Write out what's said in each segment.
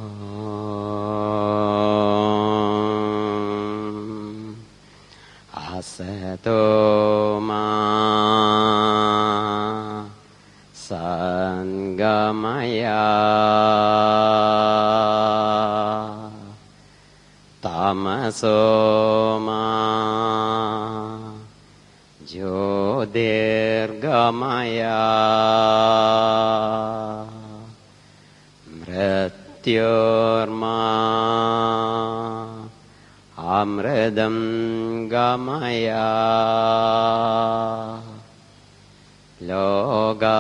असतो मा सङ्गमया तमसो मा ज्योतिर्गमया मृत्योर्मा अमृदं गमया लोगा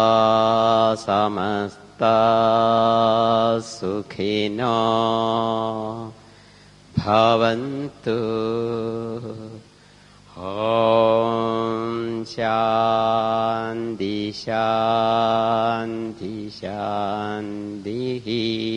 समस्ता सुखिनो भवन्तु ॐ शान्ति शान्ति शान्तिः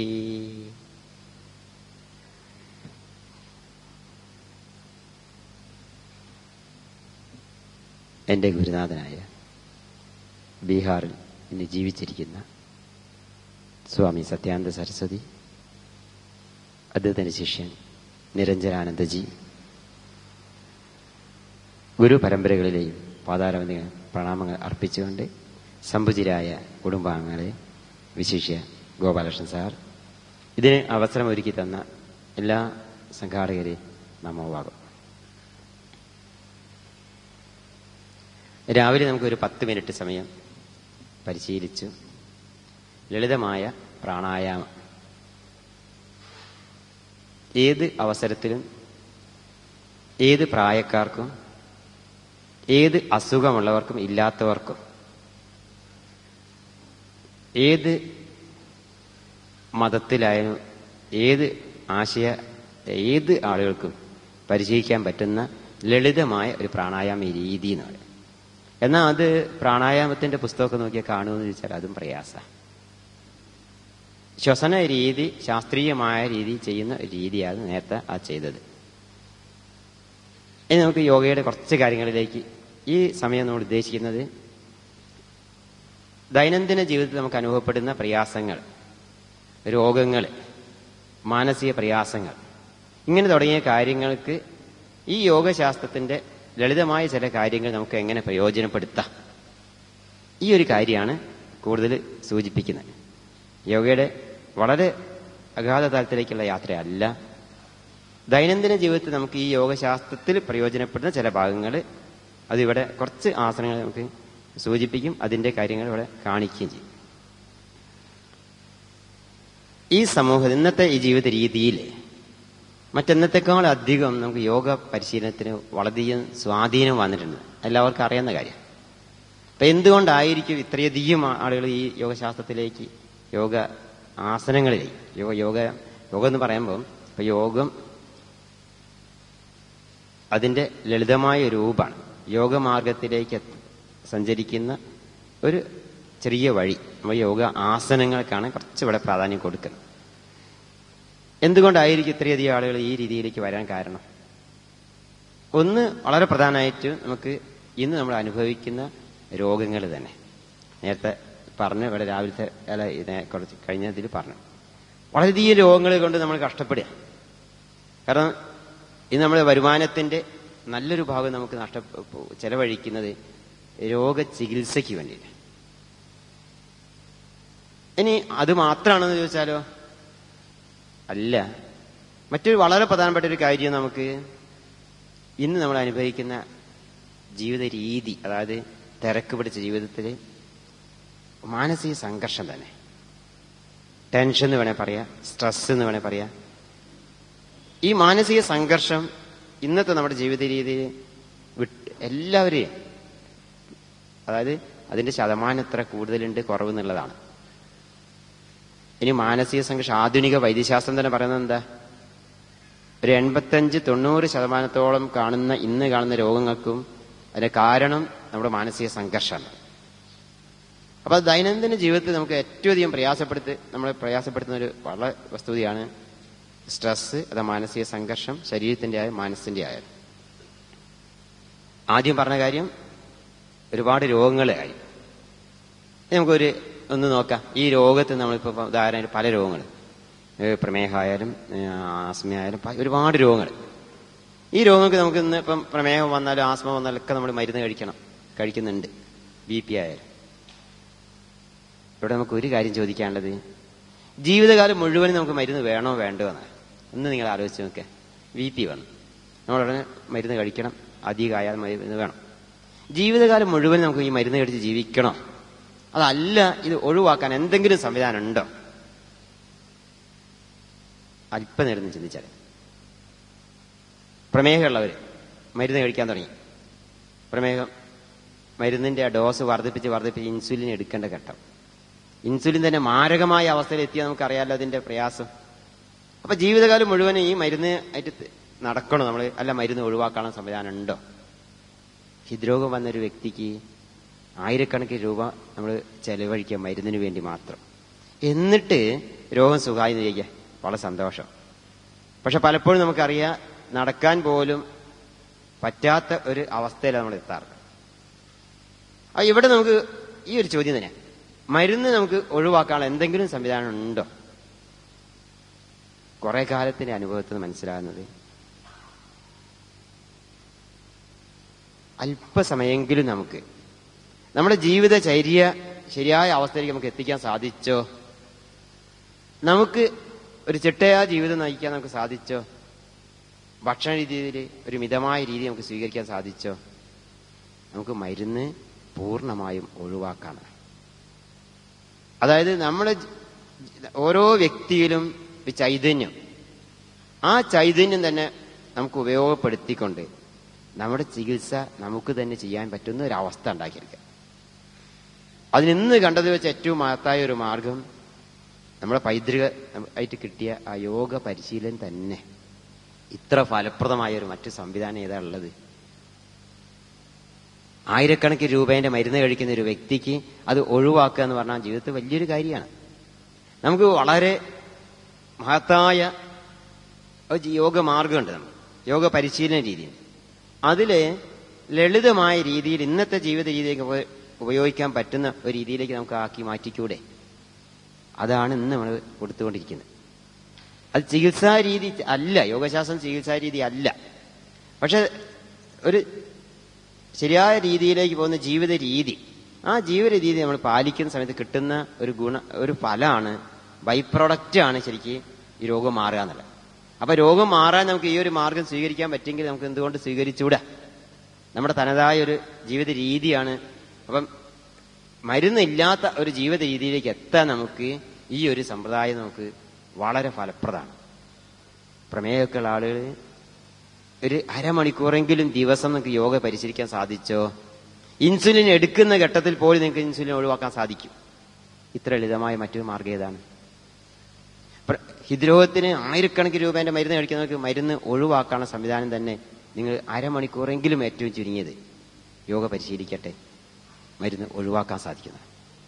എൻ്റെ ഗുരുനാഥനായ ബീഹാറിൽ ഇന്ന് ജീവിച്ചിരിക്കുന്ന സ്വാമി സത്യാനന്ദ സരസ്വതി അദ്ദേഹത്തിൻ്റെ ശിഷ്യൻ നിരഞ്ജനാനന്ദജി ഗുരു പരമ്പരകളിലെയും പാതാരവന്തി പ്രണാമങ്ങൾ അർപ്പിച്ചുകൊണ്ട് സമ്പുചിരായ കുടുംബാംഗങ്ങളെ വിശിഷ്യ ഗോപാലകൃഷ്ണൻ സാർ ഇതിന് അവസരമൊരുക്കി തന്ന എല്ലാ സംഘാടകരെയും നമോവാകും രാവിലെ നമുക്കൊരു പത്ത് മിനിറ്റ് സമയം പരിശീലിച്ചു ലളിതമായ പ്രാണായാമം ഏത് അവസരത്തിലും ഏത് പ്രായക്കാർക്കും ഏത് അസുഖമുള്ളവർക്കും ഇല്ലാത്തവർക്കും ഏത് മതത്തിലായാലും ഏത് ആശയ ഏത് ആളുകൾക്കും പരിശീലിക്കാൻ പറ്റുന്ന ലളിതമായ ഒരു പ്രാണായാമ രീതി എന്ന് പറയും എന്നാൽ അത് പ്രാണായാമത്തിന്റെ പുസ്തകമൊക്കെ നോക്കിയാൽ കാണുമെന്ന് ചോദിച്ചാൽ അതും പ്രയാസ ശ്വസന രീതി ശാസ്ത്രീയമായ രീതി ചെയ്യുന്ന ഒരു രീതിയാണ് നേരത്തെ ആ ചെയ്തത് ഇനി നമുക്ക് യോഗയുടെ കുറച്ച് കാര്യങ്ങളിലേക്ക് ഈ സമയം നമ്മൾ ഉദ്ദേശിക്കുന്നത് ദൈനംദിന ജീവിതത്തിൽ നമുക്ക് അനുഭവപ്പെടുന്ന പ്രയാസങ്ങൾ രോഗങ്ങൾ മാനസിക പ്രയാസങ്ങൾ ഇങ്ങനെ തുടങ്ങിയ കാര്യങ്ങൾക്ക് ഈ യോഗശാസ്ത്രത്തിന്റെ ലളിതമായ ചില കാര്യങ്ങൾ നമുക്ക് എങ്ങനെ പ്രയോജനപ്പെടുത്താം ഈ ഒരു കാര്യമാണ് കൂടുതൽ സൂചിപ്പിക്കുന്നത് യോഗയുടെ വളരെ അഗാധ തലത്തിലേക്കുള്ള യാത്രയല്ല ദൈനംദിന ജീവിതത്തിൽ നമുക്ക് ഈ യോഗശാസ്ത്രത്തിൽ പ്രയോജനപ്പെടുന്ന ചില ഭാഗങ്ങൾ അതിവിടെ കുറച്ച് ആസനങ്ങൾ നമുക്ക് സൂചിപ്പിക്കും അതിന്റെ കാര്യങ്ങൾ ഇവിടെ കാണിക്കുകയും ചെയ്യും ഈ സമൂഹം ഇന്നത്തെ ഈ ജീവിത രീതിയിൽ മറ്റെന്നത്തെക്കാൾ അധികം നമുക്ക് യോഗ പരിശീലനത്തിന് വളരെയധികം സ്വാധീനം വന്നിട്ടുണ്ട് എല്ലാവർക്കും അറിയുന്ന കാര്യം അപ്പൊ എന്തുകൊണ്ടായിരിക്കും ഇത്രയധികം ആളുകൾ ഈ യോഗശാസ്ത്രത്തിലേക്ക് യോഗ ആസനങ്ങളിലേക്ക് യോഗ യോഗ യോഗം എന്ന് പറയുമ്പോൾ ഇപ്പൊ യോഗം അതിന്റെ ലളിതമായ രൂപമാണ് യോഗമാർഗത്തിലേക്ക് സഞ്ചരിക്കുന്ന ഒരു ചെറിയ വഴി നമ്മൾ യോഗ ആസനങ്ങൾക്കാണ് കുറച്ചുകൂടെ പ്രാധാന്യം കൊടുക്കുന്നത് എന്തുകൊണ്ടായിരിക്കും ഇത്രയധികം ആളുകൾ ഈ രീതിയിലേക്ക് വരാൻ കാരണം ഒന്ന് വളരെ പ്രധാനമായിട്ട് നമുക്ക് ഇന്ന് നമ്മൾ അനുഭവിക്കുന്ന രോഗങ്ങൾ തന്നെ നേരത്തെ പറഞ്ഞു ഇവിടെ രാവിലത്തെ അല്ല ഇതിനെ കുറച്ച് കഴിഞ്ഞതിൽ പറഞ്ഞു വളരെയധികം രോഗങ്ങൾ കൊണ്ട് നമ്മൾ കഷ്ടപ്പെടുക കാരണം ഇന്ന് നമ്മുടെ വരുമാനത്തിന്റെ നല്ലൊരു ഭാഗം നമുക്ക് നഷ്ട ചെലവഴിക്കുന്നത് രോഗചികിത്സയ്ക്ക് വേണ്ടിയിട്ട് ഇനി അത് മാത്രമാണെന്ന് ചോദിച്ചാലോ അല്ല മറ്റൊരു വളരെ പ്രധാനപ്പെട്ട ഒരു കാര്യം നമുക്ക് ഇന്ന് നമ്മൾ അനുഭവിക്കുന്ന ജീവിത രീതി അതായത് തിരക്ക് പിടിച്ച ജീവിതത്തിൽ മാനസിക സംഘർഷം തന്നെ ടെൻഷൻ എന്ന് വേണേ പറയാം സ്ട്രെസ് എന്ന് വേണേ പറയാം ഈ മാനസിക സംഘർഷം ഇന്നത്തെ നമ്മുടെ ജീവിത രീതിയിൽ വിട്ട് എല്ലാവരെയും അതായത് അതിന്റെ ശതമാനം എത്ര കൂടുതലുണ്ട് കുറവ് എന്നുള്ളതാണ് ഇനി മാനസിക സംഘർഷം ആധുനിക വൈദ്യശാസ്ത്രം തന്നെ പറയുന്നത് എന്താ ഒരു എൺപത്തഞ്ച് തൊണ്ണൂറ് ശതമാനത്തോളം കാണുന്ന ഇന്ന് കാണുന്ന രോഗങ്ങൾക്കും അതിന്റെ കാരണം നമ്മുടെ മാനസിക സംഘർഷമാണ് അപ്പൊ അത് ദൈനംദിന ജീവിതത്തിൽ നമുക്ക് ഏറ്റവും അധികം പ്രയാസപ്പെടുത്തി നമ്മളെ പ്രയാസപ്പെടുത്തുന്ന ഒരു വളരെ വസ്തുതയാണ് സ്ട്രെസ് അത് മാനസിക സംഘർഷം ശരീരത്തിന്റെ ആയ മനസ്സിന്റെ ആയാലും ആദ്യം പറഞ്ഞ കാര്യം ഒരുപാട് രോഗങ്ങളെ ആയി നമുക്കൊരു ഒന്ന് നോക്കാം ഈ രോഗത്തിൽ നമ്മളിപ്പോ ഉദാഹരണം പല രോഗങ്ങൾ ഏഹ് പ്രമേഹമായാലും ഏഹ് ആസ്മയായാലും പ- ഒരുപാട് രോഗങ്ങൾ ഈ രോഗങ്ങൾക്ക് നമുക്ക് ഇന്ന് ഇപ്പം പ്രമേഹം വന്നാലും ആസ്മ വന്നാലും ഒക്കെ നമ്മൾ മരുന്ന് കഴിക്കണം കഴിക്കുന്നുണ്ട് ബി പി ആയാലും ഇവിടെ നമുക്ക് ഒരു കാര്യം ചോദിക്കാനുള്ളത് ജീവിതകാലം മുഴുവനും നമുക്ക് മരുന്ന് വേണോ വേണ്ടോ എന്നാണ് ഒന്ന് നിങ്ങൾ ആലോചിച്ച് നോക്കുക ബി പി വന്നു നമ്മളുടനെ മരുന്ന് കഴിക്കണം അധികമായാൽ മരുന്ന് വേണം ജീവിതകാലം മുഴുവൻ നമുക്ക് ഈ മരുന്ന് കഴിച്ച് ജീവിക്കണോ അതല്ല ഇത് ഒഴിവാക്കാൻ എന്തെങ്കിലും സംവിധാനം ഉണ്ടോ അല്പനേരം ഒന്ന് ചിന്തിച്ചാൽ പ്രമേഹമുള്ളവർ മരുന്ന് കഴിക്കാൻ തുടങ്ങി പ്രമേഹം മരുന്നിന്റെ ആ ഡോസ് വർദ്ധിപ്പിച്ച് വർദ്ധിപ്പിച്ച് ഇൻസുലിൻ എടുക്കേണ്ട ഘട്ടം ഇൻസുലിൻ തന്നെ മാരകമായ അവസ്ഥയിൽ എത്തിയാൽ നമുക്കറിയാലോ അതിന്റെ പ്രയാസം അപ്പൊ ജീവിതകാലം മുഴുവൻ ഈ മരുന്ന് ആയിട്ട് ത- നടക്കണോ നമ്മൾ അല്ല മരുന്ന് ഒഴിവാക്കാനുള്ള സംവിധാനം ഉണ്ടോ ഹൃദ്രോഗം വന്നൊരു വ്യക്തിക്ക് ആയിരക്കണക്കിന് രൂപ നമ്മൾ ചെലവഴിക്കുക മരുന്നിന് വേണ്ടി മാത്രം എന്നിട്ട് രോഗം സുഖമായി നിൽക്കുക വളരെ സന്തോഷം പക്ഷെ പലപ്പോഴും നമുക്കറിയാം നടക്കാൻ പോലും പറ്റാത്ത ഒരു അവസ്ഥയിലാണ് നമ്മൾ എത്താറ് ആ ഇവിടെ നമുക്ക് ഈ ഒരു ചോദ്യം തന്നെ മരുന്ന് നമുക്ക് ഒഴിവാക്കാനുള്ള എന്തെങ്കിലും സംവിധാനം ഉണ്ടോ കുറെ കാലത്തിന്റെ അനുഭവത്തിൽ നിന്ന് മനസ്സിലാകുന്നത് അല്പസമയെങ്കിലും നമുക്ക് നമ്മുടെ ജീവിതചര്യ ശരിയായ അവസ്ഥയിലേക്ക് നമുക്ക് എത്തിക്കാൻ സാധിച്ചോ നമുക്ക് ഒരു ചിട്ടയായ ജീവിതം നയിക്കാൻ നമുക്ക് സാധിച്ചോ ഭക്ഷണ രീതിയിൽ ഒരു മിതമായ രീതി നമുക്ക് സ്വീകരിക്കാൻ സാധിച്ചോ നമുക്ക് മരുന്ന് പൂർണ്ണമായും ഒഴിവാക്കാണ് അതായത് നമ്മുടെ ജ- ഓരോ വ്യക്തിയിലും ഒരു ചൈതന്യം ആ ചൈതന്യം തന്നെ നമുക്ക് ഉപയോഗപ്പെടുത്തിക്കൊണ്ട് നമ്മുടെ ചികിത്സ നമുക്ക് തന്നെ ചെയ്യാൻ പറ്റുന്ന ഒരു അവസ്ഥ ഉണ്ടാക്കിയെടുക്കുക അതിനിന്ന് കണ്ടത് വെച്ച് ഏറ്റവും മഹത്തായ ഒരു മാർഗം നമ്മുടെ പൈതൃക ആയിട്ട് കിട്ടിയ ആ യോഗ പരിശീലനം തന്നെ ഇത്ര ഫലപ്രദമായ ഒരു മറ്റു സംവിധാനം ഏതാ ഉള്ളത് ആയിരക്കണക്കിന് രൂപേന്റെ മരുന്ന് കഴിക്കുന്ന ഒരു വ്യക്തിക്ക് അത് ഒഴിവാക്കുക എന്ന് പറഞ്ഞാൽ ജീവിതത്തിൽ വലിയൊരു കാര്യമാണ് നമുക്ക് വളരെ മഹത്തായ ഒരു യോഗ മാർഗമുണ്ട് നമുക്ക് യോഗ പരിശീലന രീതിയിൽ അതില് ലളിതമായ രീതിയിൽ ഇന്നത്തെ ജീവിത രീതിയിലേക്ക് ഉപ- ഉപയോഗിക്കാൻ പറ്റുന്ന ഒരു രീതിയിലേക്ക് നമുക്ക് ആക്കി മാറ്റിക്കൂടെ അതാണ് ഇന്ന് നമ്മൾ കൊടുത്തുകൊണ്ടിരിക്കുന്നത് അത് ചികിത്സാ രീതി അല്ല യോഗശാസ്ത്രം ചികിത്സാ രീതി അല്ല പക്ഷെ ഒരു ശരിയായ രീതിയിലേക്ക് പോകുന്ന ജീവിത രീതി ആ ജീവിത രീതി നമ്മൾ പാലിക്കുന്ന സമയത്ത് കിട്ടുന്ന ഒരു ഗുണ ഒരു ഫലമാണ് ബൈ പ്രൊഡക്റ്റ് ആണ് ശരിക്കും ഈ രോഗം മാറുക എന്നുള്ളത് അപ്പൊ രോഗം മാറാൻ നമുക്ക് ഈ ഒരു മാർഗം സ്വീകരിക്കാൻ പറ്റുമെങ്കിൽ നമുക്ക് എന്തുകൊണ്ട് സ്വീകരിച്ചുകൂടാ നമ്മുടെ തനതായ ഒരു ജീവിത രീതിയാണ് അപ്പം മരുന്നില്ലാത്ത ഒരു ജീവിത രീതിയിലേക്ക് എത്താൻ നമുക്ക് ഈ ഒരു സമ്പ്രദായം നമുക്ക് വളരെ ഫലപ്രദമാണ് പ്രമേയമൊക്കെ ഉള്ള ആളുകൾ ഒരു അരമണിക്കൂറെങ്കിലും ദിവസം നിങ്ങൾക്ക് യോഗ പരിശീലിക്കാൻ സാധിച്ചോ ഇൻസുലിൻ എടുക്കുന്ന ഘട്ടത്തിൽ പോലും നിങ്ങൾക്ക് ഇൻസുലിൻ ഒഴിവാക്കാൻ സാധിക്കും ഇത്ര ലളിതമായ മറ്റൊരു മാർഗം ഏതാണ് പ്ര- ഹൃദ്രോഗത്തിന് ആയിരക്കണക്കിന് രൂപേന്റെ മരുന്ന് കഴിക്കുന്നവർക്ക് മരുന്ന് ഒഴിവാക്കാനുള്ള സംവിധാനം തന്നെ നിങ്ങൾ അരമണിക്കൂറെങ്കിലും ഏറ്റവും ചുരുങ്ങിയത് യോഗ പരിശീലിക്കട്ടെ മരുന്ന് ഒഴിവാക്കാൻ സാധിക്കുന്നത്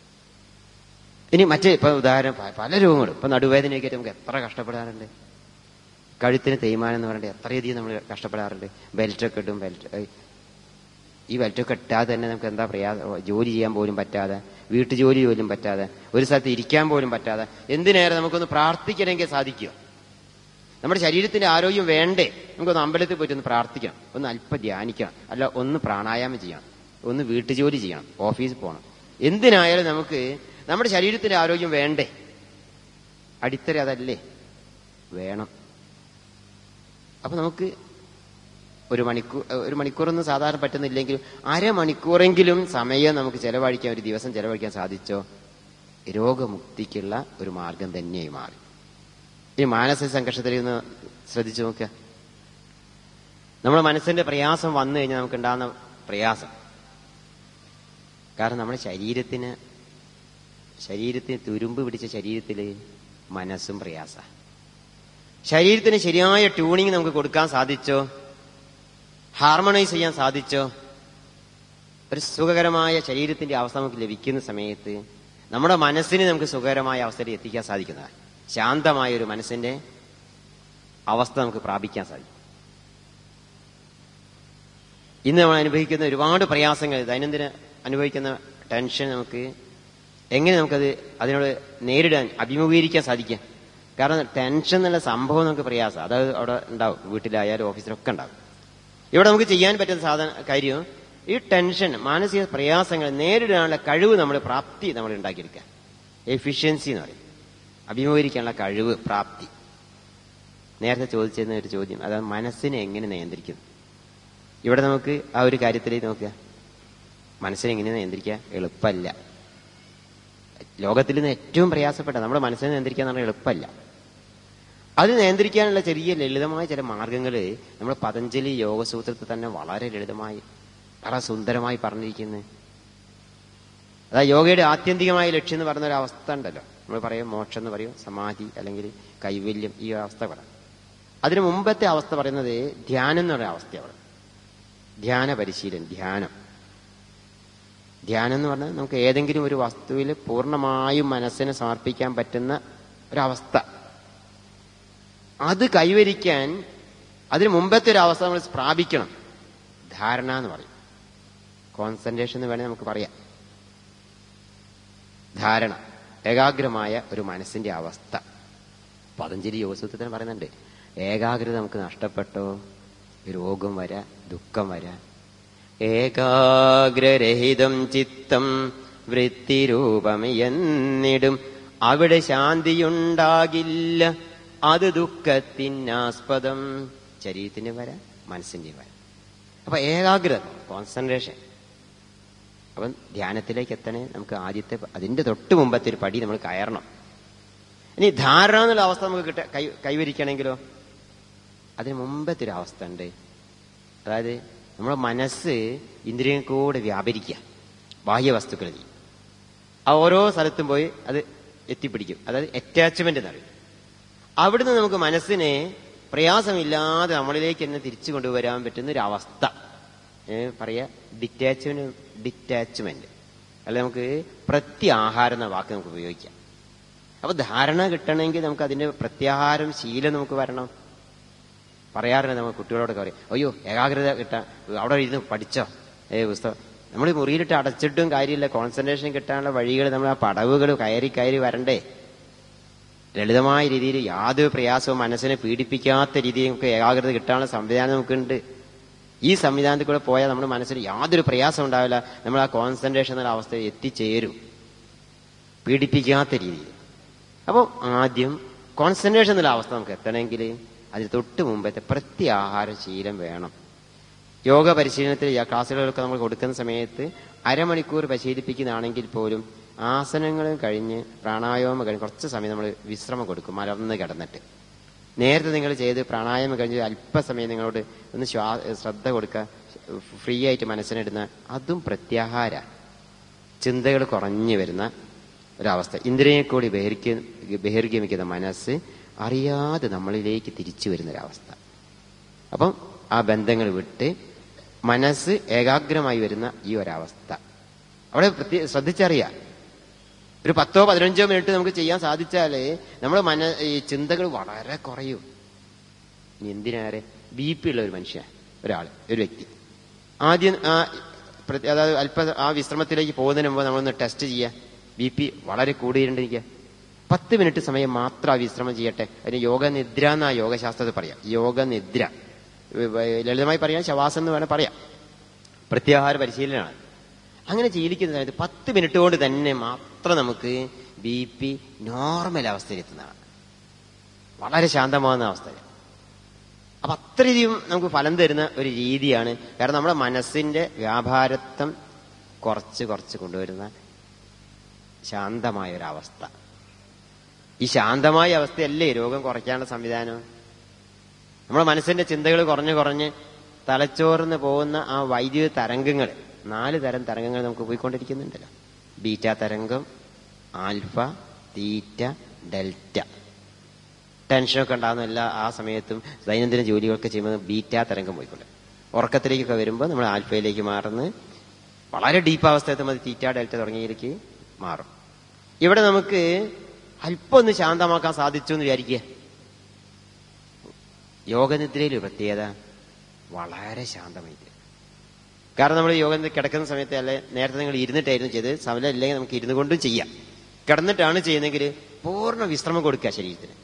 ഇനി മറ്റ് ഇപ്പൊ ഉദാഹരണം പ- പല രോഗങ്ങളും ഇപ്പൊ നടുവേദനയൊക്കെ ആയിട്ട് നമുക്ക് എത്ര കഷ്ടപ്പെടാറുണ്ട് കഴുത്തിന് തേയ്മാനം എന്ന് പറഞ്ഞിട്ട് എത്രയധികം നമ്മൾ കഷ്ടപ്പെടാറുണ്ട് ബെൽറ്റൊക്കെ ഇടും ബെൽറ്റ് ഈ ബെൽറ്റൊക്കെ ഇട്ടാതെ തന്നെ നമുക്ക് എന്താ പ്രയാസം ജോലി ചെയ്യാൻ പോലും പറ്റാതെ വീട്ടു ജോലി പോലും പറ്റാതെ ഒരു സ്ഥലത്ത് ഇരിക്കാൻ പോലും പറ്റാതെ എന്തിനേറെ നമുക്കൊന്ന് പ്രാർത്ഥിക്കണമെങ്കിൽ സാധിക്കുമോ നമ്മുടെ ശരീരത്തിന്റെ ആരോഗ്യം വേണ്ടേ നമുക്കൊന്ന് അമ്പലത്തിൽ പോയിട്ട് ഒന്ന് പ്രാർത്ഥിക്കണം ഒന്ന് അല്പം ധ്യാനിക്കണം അല്ല ഒന്ന് പ്രാണായാമം ചെയ്യണം ഒന്ന് വീട്ടുജോലി ചെയ്യണം ഓഫീസിൽ പോകണം എന്തിനായാലും നമുക്ക് നമ്മുടെ ശരീരത്തിന്റെ ആരോഗ്യം വേണ്ടേ അടിത്തറ അതല്ലേ വേണം അപ്പൊ നമുക്ക് ഒരു മണിക്കൂർ ഒരു മണിക്കൂറൊന്നും സാധാരണ പറ്റുന്നില്ലെങ്കിലും അരമണിക്കൂറെങ്കിലും സമയം നമുക്ക് ചെലവഴിക്കാൻ ഒരു ദിവസം ചെലവഴിക്കാൻ സാധിച്ചോ രോഗമുക്തിക്കുള്ള ഒരു മാർഗം തന്നെയായി മാറി ഈ മാനസിക സംഘർഷത്തിൽ ഒന്ന് ശ്രദ്ധിച്ചു നോക്കുക നമ്മുടെ മനസ്സിന്റെ പ്രയാസം വന്നു കഴിഞ്ഞാൽ നമുക്ക് ഉണ്ടാകുന്ന പ്രയാസം കാരണം നമ്മുടെ ശരീരത്തിന് ശരീരത്തിന് തുരുമ്പ് പിടിച്ച ശരീരത്തില് മനസ്സും പ്രയാസ ശരീരത്തിന് ശരിയായ ട്യൂണിങ് നമുക്ക് കൊടുക്കാൻ സാധിച്ചോ ഹാർമണൈസ് ചെയ്യാൻ സാധിച്ചോ ഒരു സുഖകരമായ ശരീരത്തിന്റെ അവസ്ഥ നമുക്ക് ലഭിക്കുന്ന സമയത്ത് നമ്മുടെ മനസ്സിന് നമുക്ക് സുഖകരമായ അവസ്ഥയിൽ എത്തിക്കാൻ സാധിക്കുന്നതാണ് ശാന്തമായ ഒരു മനസ്സിന്റെ അവസ്ഥ നമുക്ക് പ്രാപിക്കാൻ സാധിക്കും ഇന്ന് നമ്മൾ അനുഭവിക്കുന്ന ഒരുപാട് പ്രയാസങ്ങൾ ദൈനംദിന അനുഭവിക്കുന്ന ടെൻഷൻ നമുക്ക് എങ്ങനെ നമുക്കത് അതിനോട് നേരിടാൻ അഭിമുഖീകരിക്കാൻ സാധിക്കാം കാരണം ടെൻഷൻ എന്നുള്ള സംഭവം നമുക്ക് പ്രയാസം അത് അവിടെ ഉണ്ടാവും വീട്ടിലായാലും ഓഫീസിലൊക്കെ ഉണ്ടാവും ഇവിടെ നമുക്ക് ചെയ്യാൻ പറ്റുന്ന സാധന കാര്യം ഈ ടെൻഷൻ മാനസിക പ്രയാസങ്ങൾ നേരിടാനുള്ള കഴിവ് നമ്മൾ പ്രാപ്തി നമ്മൾ ഉണ്ടാക്കിയെടുക്കുക എഫിഷ്യൻസി എന്ന് പറയും അഭിമുഖീകരിക്കാനുള്ള കഴിവ് പ്രാപ്തി നേരത്തെ ചോദിച്ചിരുന്ന ഒരു ചോദ്യം അതായത് മനസ്സിനെ എങ്ങനെ നിയന്ത്രിക്കുന്നു ഇവിടെ നമുക്ക് ആ ഒരു കാര്യത്തിലേക്ക് നോക്കുക മനസ്സിനെ എങ്ങനെ നിയന്ത്രിക്കുക എളുപ്പമല്ല ലോകത്തിൽ നിന്ന് ഏറ്റവും പ്രയാസപ്പെട്ട നമ്മുടെ മനസ്സിനെ നിയന്ത്രിക്കുക എന്ന് പറഞ്ഞാൽ എളുപ്പമല്ല അത് നിയന്ത്രിക്കാനുള്ള ചെറിയ ലളിതമായ ചില മാർഗങ്ങൾ നമ്മൾ പതഞ്ജലി യോഗസൂത്രത്തിൽ തന്നെ വളരെ ലളിതമായി വളരെ സുന്ദരമായി പറഞ്ഞിരിക്കുന്നത് അതാ യോഗയുടെ ആത്യന്തികമായ ലക്ഷ്യം എന്ന് പറയുന്ന ഒരു അവസ്ഥ ഉണ്ടല്ലോ നമ്മൾ പറയും മോക്ഷം എന്ന് പറയും സമാധി അല്ലെങ്കിൽ കൈവല്യം ഈ അവസ്ഥ പറയാം അതിനു മുമ്പത്തെ അവസ്ഥ പറയുന്നത് ധ്യാനം എന്ന് പറയുന്ന അവസ്ഥയാണ് ധ്യാന പരിശീലനം ധ്യാനം ധ്യാനം എന്ന് പറഞ്ഞാൽ നമുക്ക് ഏതെങ്കിലും ഒരു വസ്തുവിൽ പൂർണ്ണമായും മനസ്സിനെ സമർപ്പിക്കാൻ പറ്റുന്ന ഒരവസ്ഥ അത് കൈവരിക്കാൻ അതിന് മുമ്പത്തെ ഒരു അവസ്ഥ നമ്മൾ പ്രാപിക്കണം ധാരണ എന്ന് പറയും കോൺസെൻട്രേഷൻ എന്ന് വേണേൽ നമുക്ക് പറയാം ധാരണ ഏകാഗ്രമായ ഒരു മനസ്സിന്റെ അവസ്ഥ പതഞ്ജലി യോഗസൂത്രത്തിന് പറയുന്നുണ്ട് ഏകാഗ്രത നമുക്ക് നഷ്ടപ്പെട്ടോ രോഗം വരാ ദുഃഖം വരാ ഏകാഗ്രരഹിതം ചിത്തം വൃത്തിരൂപം എന്നിടും അവിടെ ശാന്തിയുണ്ടാകില്ല അത് ദുഃഖത്തിനാസ്പദം ശരീരത്തിന്റെ വര മനസ്സിന്റെ വര അപ്പൊ ഏകാഗ്രത കോൺസെൻട്രേഷൻ അപ്പം ധ്യാനത്തിലേക്ക് എത്തണേ നമുക്ക് ആദ്യത്തെ അതിന്റെ തൊട്ട് മുമ്പത്തെ ഒരു പടി നമ്മൾ കയറണം ഇനി ധാരണ എന്നുള്ള അവസ്ഥ നമുക്ക് കിട്ട കൈ കൈവരിക്കണമെങ്കിലോ അതിന് മുമ്പത്തെ ഒരു അവസ്ഥ ഉണ്ട് അതായത് നമ്മുടെ മനസ്സ് ഇന്ദ്രിയം കൂടെ വ്യാപരിക്കുക ബാഹ്യവസ്തുക്കളിൽ ആ ഓരോ സ്ഥലത്തും പോയി അത് എത്തിപ്പിടിക്കും അതായത് അറ്റാച്ച്മെന്റ് എന്ന് പറയും അവിടുന്ന് നമുക്ക് മനസ്സിനെ പ്രയാസമില്ലാതെ നമ്മളിലേക്ക് തന്നെ തിരിച്ചു കൊണ്ടുവരാൻ പറ്റുന്ന ഒരു അവസ്ഥ ഏ, പറയാ ഡിറ്റാച്ച്മെന്റ് ഡിറ്റാച്ച്മെന്റ് അല്ല നമുക്ക് പ്രത്യാഹാരം എന്ന വാക്ക് നമുക്ക് ഉപയോഗിക്കാം അപ്പൊ ധാരണ കിട്ടണമെങ്കിൽ നമുക്ക് അതിന്റെ പ്രത്യാഹാരം ശീലം നമുക്ക് വരണം പറയാറുണ്ട് നമ്മൾ കുട്ടികളോടൊക്കെ പറയും അയ്യോ ഏകാഗ്രത കിട്ടാൻ അവിടെ ഇരുന്ന് പഠിച്ചോ ഏ പുസ്തകം നമ്മൾ ഈ മുറിയിലിട്ട് അടച്ചിട്ടും കാര്യമില്ല കോൺസെൻട്രേഷൻ കിട്ടാനുള്ള വഴികൾ നമ്മൾ ആ പടവുകൾ കയറി കയറി വരണ്ടേ ലളിതമായ രീതിയിൽ യാതൊരു പ്രയാസവും മനസ്സിനെ പീഡിപ്പിക്കാത്ത രീതിയിൽ നമുക്ക് ഏകാഗ്രത കിട്ടാനുള്ള സംവിധാനം നമുക്കുണ്ട് ഈ സംവിധാനത്തിൽ കൂടെ പോയാൽ നമ്മുടെ മനസ്സിൽ യാതൊരു പ്രയാസം ഉണ്ടാവില്ല നമ്മൾ ആ കോൺസെൻട്രേഷൻ എന്നുള്ള അവസ്ഥയിൽ എത്തിച്ചേരും പീഡിപ്പിക്കാത്ത രീതിയിൽ അപ്പോൾ ആദ്യം കോൺസെൻട്രേഷൻ എന്നുള്ള അവസ്ഥ നമുക്ക് എത്തണമെങ്കിൽ അതിന് തൊട്ട് മുമ്പത്തെ പ്രത്യാഹാര ശീലം വേണം യോഗ പരിശീലനത്തിൽ ഈ ക്ലാസ്സുകളൊക്കെ നമ്മൾ കൊടുക്കുന്ന സമയത്ത് അരമണിക്കൂർ പരിശീലിപ്പിക്കുന്നതാണെങ്കിൽ പോലും ആസനങ്ങളും കഴിഞ്ഞ് പ്രാണായാമം കഴിഞ്ഞ് കുറച്ച് സമയം നമ്മൾ വിശ്രമം കൊടുക്കും മലർന്ന് കിടന്നിട്ട് നേരത്തെ നിങ്ങൾ ചെയ്ത് പ്രാണായാമം കഴിഞ്ഞ് അല്പസമയം നിങ്ങളോട് ഒന്ന് ശ്വാ ശ്രദ്ധ കൊടുക്കുക ഫ്രീ ആയിട്ട് മനസ്സിനിടുന്ന അതും പ്രത്യാഹാര ചിന്തകൾ കുറഞ്ഞു വരുന്ന ഒരവസ്ഥ ഇന്ദ്രിയെ കൂടി ബഹിർഗ ബഹിർഗമിക്കുന്ന മനസ്സ് അറിയാതെ നമ്മളിലേക്ക് തിരിച്ചു വരുന്ന ഒരവസ്ഥ അപ്പം ആ ബന്ധങ്ങൾ വിട്ട് മനസ്സ് ഏകാഗ്രമായി വരുന്ന ഈ ഒരവസ്ഥ അവിടെ പ്രത്യേക ശ്രദ്ധിച്ചറിയാം ഒരു പത്തോ പതിനഞ്ചോ മിനിറ്റ് നമുക്ക് ചെയ്യാൻ സാധിച്ചാലേ നമ്മുടെ മന ഈ ചിന്തകൾ വളരെ കുറയും ഇനി എന്തിനേറെ ബി പി ഉള്ള ഒരു മനുഷ്യൻ ഒരാൾ ഒരു വ്യക്തി ആദ്യം ആ പ്രതി- അതായത് അല്പ ആ വിശ്രമത്തിലേക്ക് പോകുന്നതിന് മുമ്പ് നമ്മളൊന്ന് ടെസ്റ്റ് ചെയ്യുക ബി പി വളരെ കൂടിയിട്ടുണ്ടിരിക്കുക പത്ത് മിനിറ്റ് സമയം മാത്രം ആ വിശ്രമം ചെയ്യട്ടെ അതിന് യോഗനിദ്ര എന്നാ യോഗശാസ്ത്രത്തിൽ പറയാം യോഗനിദ്ര ലളിതമായി പറയാം ശവാസം എന്ന് വേണേൽ പറയാം പ്രത്യാഹാര പരിശീലനമാണ് അങ്ങനെ ശീലിക്കുന്ന സമയത്ത് പത്ത് മിനിറ്റ് കൊണ്ട് തന്നെ മാത്രം നമുക്ക് ബി പി നോർമൽ അവസ്ഥയിലെത്തുന്നതാണ് വളരെ ശാന്തമാകുന്ന അവസ്ഥയിൽ അപ്പൊ അത്രയധികം നമുക്ക് ഫലം തരുന്ന ഒരു രീതിയാണ് കാരണം നമ്മുടെ മനസ്സിന്റെ വ്യാപാരത്വം കുറച്ച് കുറച്ച് കൊണ്ടുവരുന്ന ശാന്തമായ ഒരു അവസ്ഥ ഈ ശാന്തമായ അവസ്ഥയല്ലേ രോഗം കുറയ്ക്കാനുള്ള സംവിധാനം നമ്മുടെ മനസ്സിന്റെ ചിന്തകൾ കുറഞ്ഞു കുറഞ്ഞ് തലച്ചോറിന്ന് പോകുന്ന ആ വൈദ്യുത തരംഗങ്ങൾ നാല് തരം തരംഗങ്ങൾ നമുക്ക് പോയിക്കൊണ്ടിരിക്കുന്നുണ്ടല്ലോ ബീറ്റ തരംഗം ആൽഫ തീറ്റ ഡെൽറ്റ ടെൻഷനൊക്കെ ഉണ്ടാകുന്ന എല്ലാ ആ സമയത്തും ദൈനംദിന ജോലികളൊക്കെ ചെയ്യുമ്പോൾ ബീറ്റ തരംഗം പോയിക്കൊണ്ട് ഉറക്കത്തിലേക്കൊക്കെ വരുമ്പോൾ നമ്മൾ ആൽഫയിലേക്ക് മാറുന്നു വളരെ ഡീപ്പ് അവസ്ഥ എത്തുമ്പോൾ തീറ്റ ഡെൽറ്റ തുടങ്ങിയതിലേക്ക് മാറും ഇവിടെ നമുക്ക് അല്പം ഒന്ന് ശാന്തമാക്കാൻ സാധിച്ചു എന്ന് വിചാരിക്കുക യോഗനിദ്രയിൽ ഒരു പ്രത്യേകത വളരെ ശാന്തമായിട്ട് കാരണം നമ്മൾ യോഗ കിടക്കുന്ന സമയത്ത് അല്ലെ നേരത്തെ നിങ്ങൾ ഇരുന്നിട്ടായിരുന്നു ചെയ്ത് സമയം ഇല്ലെങ്കിൽ നമുക്ക് ഇരുന്നു കൊണ്ടും ചെയ്യാം കിടന്നിട്ടാണ് ചെയ്യുന്നതെങ്കിൽ പൂർണ്ണ വിശ്രമം കൊടുക്കുക ശരീരത്തിന്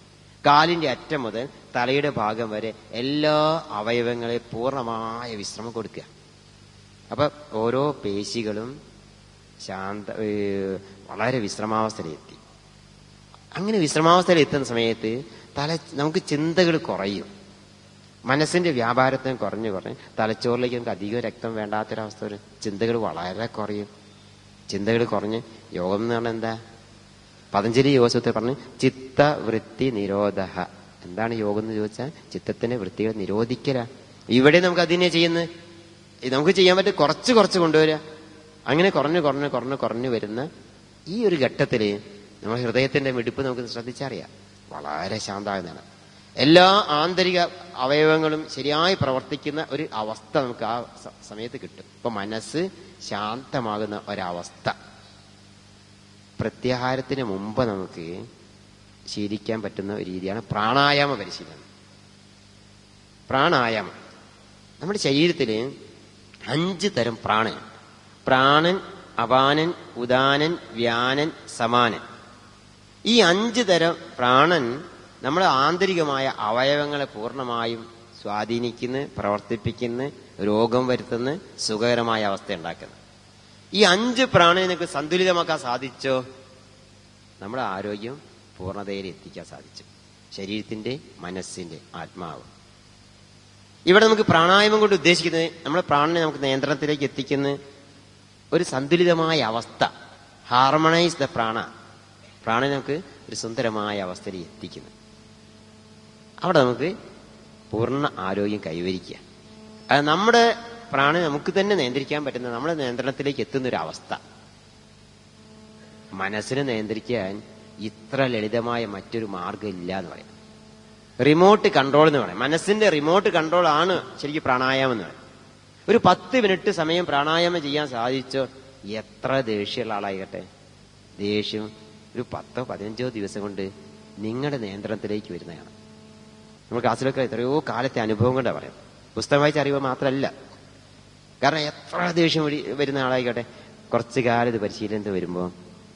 കാലിന്റെ അറ്റം മുതൽ തലയുടെ ഭാഗം വരെ എല്ലാ അവയവങ്ങളെ പൂർണ്ണമായ വിശ്രമം കൊടുക്കുക അപ്പൊ ഓരോ പേശികളും ശാന്ത ഏ, വളരെ വിശ്രമാവസ്ഥയിലെത്തി അങ്ങനെ വിശ്രമാവസ്ഥയിൽ എത്തുന്ന സമയത്ത് തല നമുക്ക് ചിന്തകൾ കുറയും മനസ്സിന്റെ വ്യാപാരത്തിന് കുറഞ്ഞു കുറഞ്ഞ് തലച്ചോറിലേക്ക് നമുക്ക് അധികം രക്തം വേണ്ടാത്തൊരവസ്ഥ വരും ചിന്തകൾ വളരെ കുറയും ചിന്തകൾ കുറഞ്ഞ് യോഗം എന്ന് പറഞ്ഞാൽ എന്താ പതഞ്ജലി യോഗസൂത്രത്തിൽ പറഞ്ഞ് ചിത്തവൃത്തി നിരോധ എന്താണ് യോഗം എന്ന് ചോദിച്ചാൽ ചിത്തത്തിന്റെ വൃത്തികൾ നിരോധിക്കല ഇവിടെ നമുക്ക് അതിനെ ചെയ്യുന്നത് ഇത് നമുക്ക് ചെയ്യാൻ പറ്റും കുറച്ച് കുറച്ച് കൊണ്ടുവരിക അങ്ങനെ കുറഞ്ഞു കുറഞ്ഞു കുറഞ്ഞു കുറഞ്ഞു വരുന്ന ഈ ഒരു ഘട്ടത്തില് നമ്മുടെ ഹൃദയത്തിന്റെ മിടിപ്പ് നമുക്ക് ശ്രദ്ധിച്ചറിയാം വളരെ ശാന്തമാകുന്നതാണ് എല്ലാ ആന്തരിക അവയവങ്ങളും ശരിയായി പ്രവർത്തിക്കുന്ന ഒരു അവസ്ഥ നമുക്ക് ആ സ- സമയത്ത് കിട്ടും ഇപ്പൊ മനസ്സ് ശാന്തമാകുന്ന ഒരവസ്ഥ പ്രത്യാഹാരത്തിന് മുമ്പ് നമുക്ക് ശീലിക്കാൻ പറ്റുന്ന ഒരു രീതിയാണ് പ്രാണായാമ പരിശീലനം പ്രാണായാമം നമ്മുടെ ശരീരത്തിൽ അഞ്ച് തരം പ്രാണൻ പ്രാണൻ അപാനൻ ഉദാനൻ വ്യാനൻ സമാനൻ ഈ അഞ്ച് തരം പ്രാണൻ നമ്മുടെ ആന്തരികമായ അവയവങ്ങളെ പൂർണ്ണമായും സ്വാധീനിക്കുന്നു പ്രവർത്തിപ്പിക്കുന്നു രോഗം വരുത്തുന്നു സുഖകരമായ അവസ്ഥ ഉണ്ടാക്കുന്നു ഈ അഞ്ച് പ്രാണനെ നിങ്ങൾക്ക് സന്തുലിതമാക്കാൻ സാധിച്ചോ നമ്മുടെ ആരോഗ്യം പൂർണ്ണതയിൽ എത്തിക്കാൻ സാധിച്ചു ശരീരത്തിന്റെ മനസ്സിന്റെ ആത്മാവ് ഇവിടെ നമുക്ക് പ്രാണായാമം കൊണ്ട് ഉദ്ദേശിക്കുന്നത് നമ്മുടെ പ്രാണനെ നമുക്ക് നിയന്ത്രണത്തിലേക്ക് എത്തിക്കുന്ന ഒരു സന്തുലിതമായ അവസ്ഥ ഹാർമണൈസ് ദ പ്രാണ പ്രാണനെ നമുക്ക് ഒരു സുന്ദരമായ അവസ്ഥയിൽ എത്തിക്കുന്നു അവിടെ നമുക്ക് പൂർണ്ണ ആരോഗ്യം കൈവരിക്കുക അത് നമ്മുടെ പ്രാണനെ നമുക്ക് തന്നെ നിയന്ത്രിക്കാൻ പറ്റുന്ന നമ്മുടെ നിയന്ത്രണത്തിലേക്ക് എത്തുന്ന ഒരു അവസ്ഥ മനസ്സിനെ നിയന്ത്രിക്കാൻ ഇത്ര ലളിതമായ മറ്റൊരു മാർഗം ഇല്ല എന്ന് പറയാം റിമോട്ട് കൺട്രോൾ എന്ന് പറയാം മനസ്സിന്റെ റിമോട്ട് കൺട്രോൾ ആണ് ശരിക്കും പ്രാണായാമം എന്ന് പറയാം ഒരു പത്ത് മിനിറ്റ് സമയം പ്രാണായാമം ചെയ്യാൻ സാധിച്ചോ എത്ര ദേഷ്യമുള്ള ആളായിക്കട്ടെ ദേഷ്യം ഒരു പത്തോ പതിനഞ്ചോ ദിവസം കൊണ്ട് നിങ്ങളുടെ നിയന്ത്രണത്തിലേക്ക് വരുന്നതാണ് നമ്മൾ ക്ലാസ്സിലൊക്കെ എത്രയോ കാലത്തെ അനുഭവം കൊണ്ടാ പറയാം പുസ്തകം വായിച്ച അറിവ് മാത്രമല്ല കാരണം എത്ര ദേഷ്യം വരി- വരുന്ന ആളായിക്കോട്ടെ കുറച്ച് കാലം ഇത് പരിശീലനത്തിൽ വരുമ്പോൾ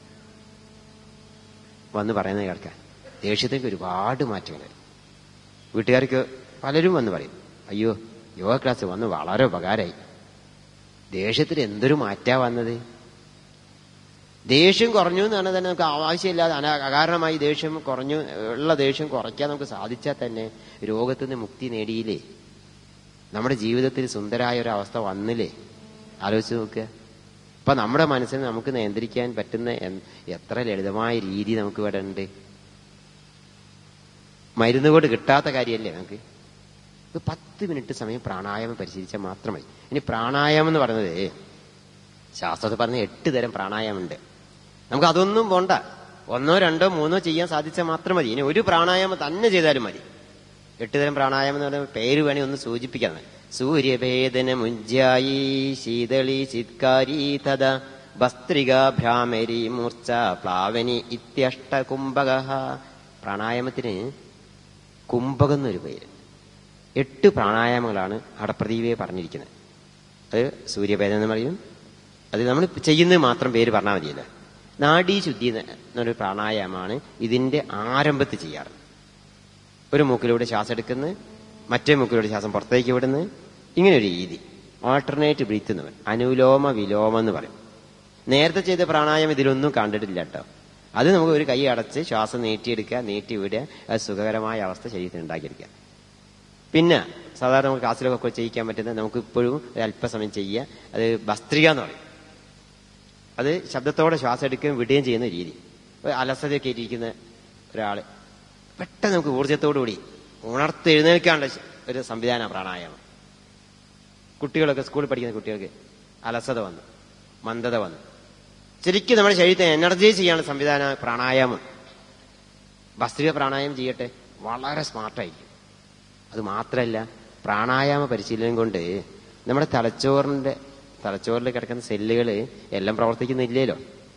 വന്ന് പറയുന്നത് കേൾക്കാൻ ദേഷ്യത്തേക്ക് ഒരുപാട് മാറ്റങ്ങൾ വരും വീട്ടുകാർക്ക് പലരും വന്ന് പറയും അയ്യോ യോഗ ക്ലാസ് വന്ന് വളരെ ഉപകാരമായി ദേഷ്യത്തിൽ എന്തൊരു മാറ്റാ വന്നത് ദേഷ്യം കുറഞ്ഞു എന്നാണ് തന്നെ നമുക്ക് ആവശ്യമില്ലാതെ അന അകാരണമായി ദേഷ്യം കുറഞ്ഞു ഉള്ള ദേഷ്യം കുറയ്ക്കാൻ നമുക്ക് സാധിച്ചാൽ തന്നെ രോഗത്തിൽ നിന്ന് മുക്തി നേടിയില്ലേ നമ്മുടെ ജീവിതത്തിൽ സുന്ദരായ ഒരു അവസ്ഥ വന്നില്ലേ ആലോചിച്ച് നോക്കുക അപ്പൊ നമ്മുടെ മനസ്സിനെ നമുക്ക് നിയന്ത്രിക്കാൻ പറ്റുന്ന എൻ- എത്ര ലളിതമായ രീതി നമുക്ക് ഇവിടെ ഉണ്ട് മരുന്ന് കൊണ്ട് കിട്ടാത്ത കാര്യമല്ലേ നമുക്ക് ഒരു പത്ത് മിനിറ്റ് സമയം പ്രാണായാമം പരിശീലിച്ചാൽ മാത്രം മതി ഇനി പ്രാണായാമം എന്ന് പറയുന്നത് ശാസ്ത്രത്തിൽ പറഞ്ഞ എട്ട് തരം പ്രാണായാമം ഉണ്ട് നമുക്ക് അതൊന്നും പോണ്ട ഒന്നോ രണ്ടോ മൂന്നോ ചെയ്യാൻ സാധിച്ചാൽ മാത്രം മതി ഇനി ഒരു പ്രാണായാമം തന്നെ ചെയ്താലും മതി എട്ട് തരം പ്രാണായാമം എന്ന് പറയുന്ന പേര് വേണേ ഒന്ന് സൂചിപ്പിക്കാം സൂര്യഭേദന മുഞ്ജായി ശീതളി ചിത്കാരി തഥ ഭസ്ത്രിക ഭ്രാമരി മൂർച്ച പ്ലാവനി ഇത്യഷ്ടകുംഭക പ്രാണായാമത്തിന് കുംഭകം എന്നൊരു പേര് എട്ട് പ്രാണായാമങ്ങളാണ് ഹടപ്രദീപയെ പറഞ്ഞിരിക്കുന്നത് അത് സൂര്യഭേദം എന്ന് പറയും അത് നമ്മൾ ചെയ്യുന്നത് മാത്രം പേര് പറഞ്ഞാൽ മതിയല്ലോ നാഡീശുദ്ധി എന്ന് എന്നൊരു പ്രാണായാമമാണ് ഇതിന്റെ ആരംഭത്തിൽ ചെയ്യാറ് ഒരു മൂക്കിലൂടെ ശ്വാസം എടുക്കുന്നു മറ്റേ മൂക്കിലൂടെ ശ്വാസം പുറത്തേക്ക് വിടുന്നു ഇങ്ങനെ ഒരു രീതി ആൾട്ടർനേറ്റ് ബ്രീത്ത് എന്ന് പറയും അനുലോമ വിലോമം എന്ന് പറയും നേരത്തെ ചെയ്ത പ്രാണായാമം ഇതിലൊന്നും കണ്ടിട്ടില്ല കേട്ടോ അത് നമുക്ക് ഒരു കൈ അടച്ച് ശ്വാസം നീട്ടിയെടുക്കുക നീട്ടി വിടുക അത് സുഖകരമായ അവസ്ഥ ശരീരത്തിൽ ഉണ്ടാക്കിയെടുക്കുക പിന്നെ സാധാരണ നമുക്ക് ക്ലാസ്സിലൊക്കെ ചെയ്യിക്കാൻ പറ്റുന്ന നമുക്ക് ഇപ്പോഴും ഒരു അല്പസമയം ചെയ്യുക അത് ഭസ്ത്രിക എന്ന് പറയും അത് ശബ്ദത്തോടെ ശ്വാസം എടുക്കുകയും വിടുകയും ചെയ്യുന്ന രീതി ഒരു അലസതയൊക്കെ ഇരിക്കുന്ന ഒരാള് പെട്ടെന്ന് നമുക്ക് ഊർജ്ജത്തോടുകൂടി ഉണർത്തെഴുന്നേൽക്കാനുള്ള ശ- ഒരു സംവിധാന പ്രാണായാമം കുട്ടികളൊക്കെ സ്കൂളിൽ പഠിക്കുന്ന കുട്ടികൾക്ക് അലസത വന്നു മന്ദത വന്നു ശരിക്കും നമ്മുടെ ശരീരത്തെ എനർജൈസ് ചെയ്യാനുള്ള സംവിധാന പ്രാണായാമം ഭസ്ത്രിക പ്രാണായാമം ചെയ്യട്ടെ വളരെ സ്മാർട്ടായിരിക്കും അത് മാത്രമല്ല പ്രാണായാമ പരിശീലനം കൊണ്ട് നമ്മുടെ തലച്ചോറിന്റെ തലച്ചോറിൽ കിടക്കുന്ന സെല്ലുകൾ എല്ലാം പ്രവർത്തിക്കുന്നില്ലല്ലോ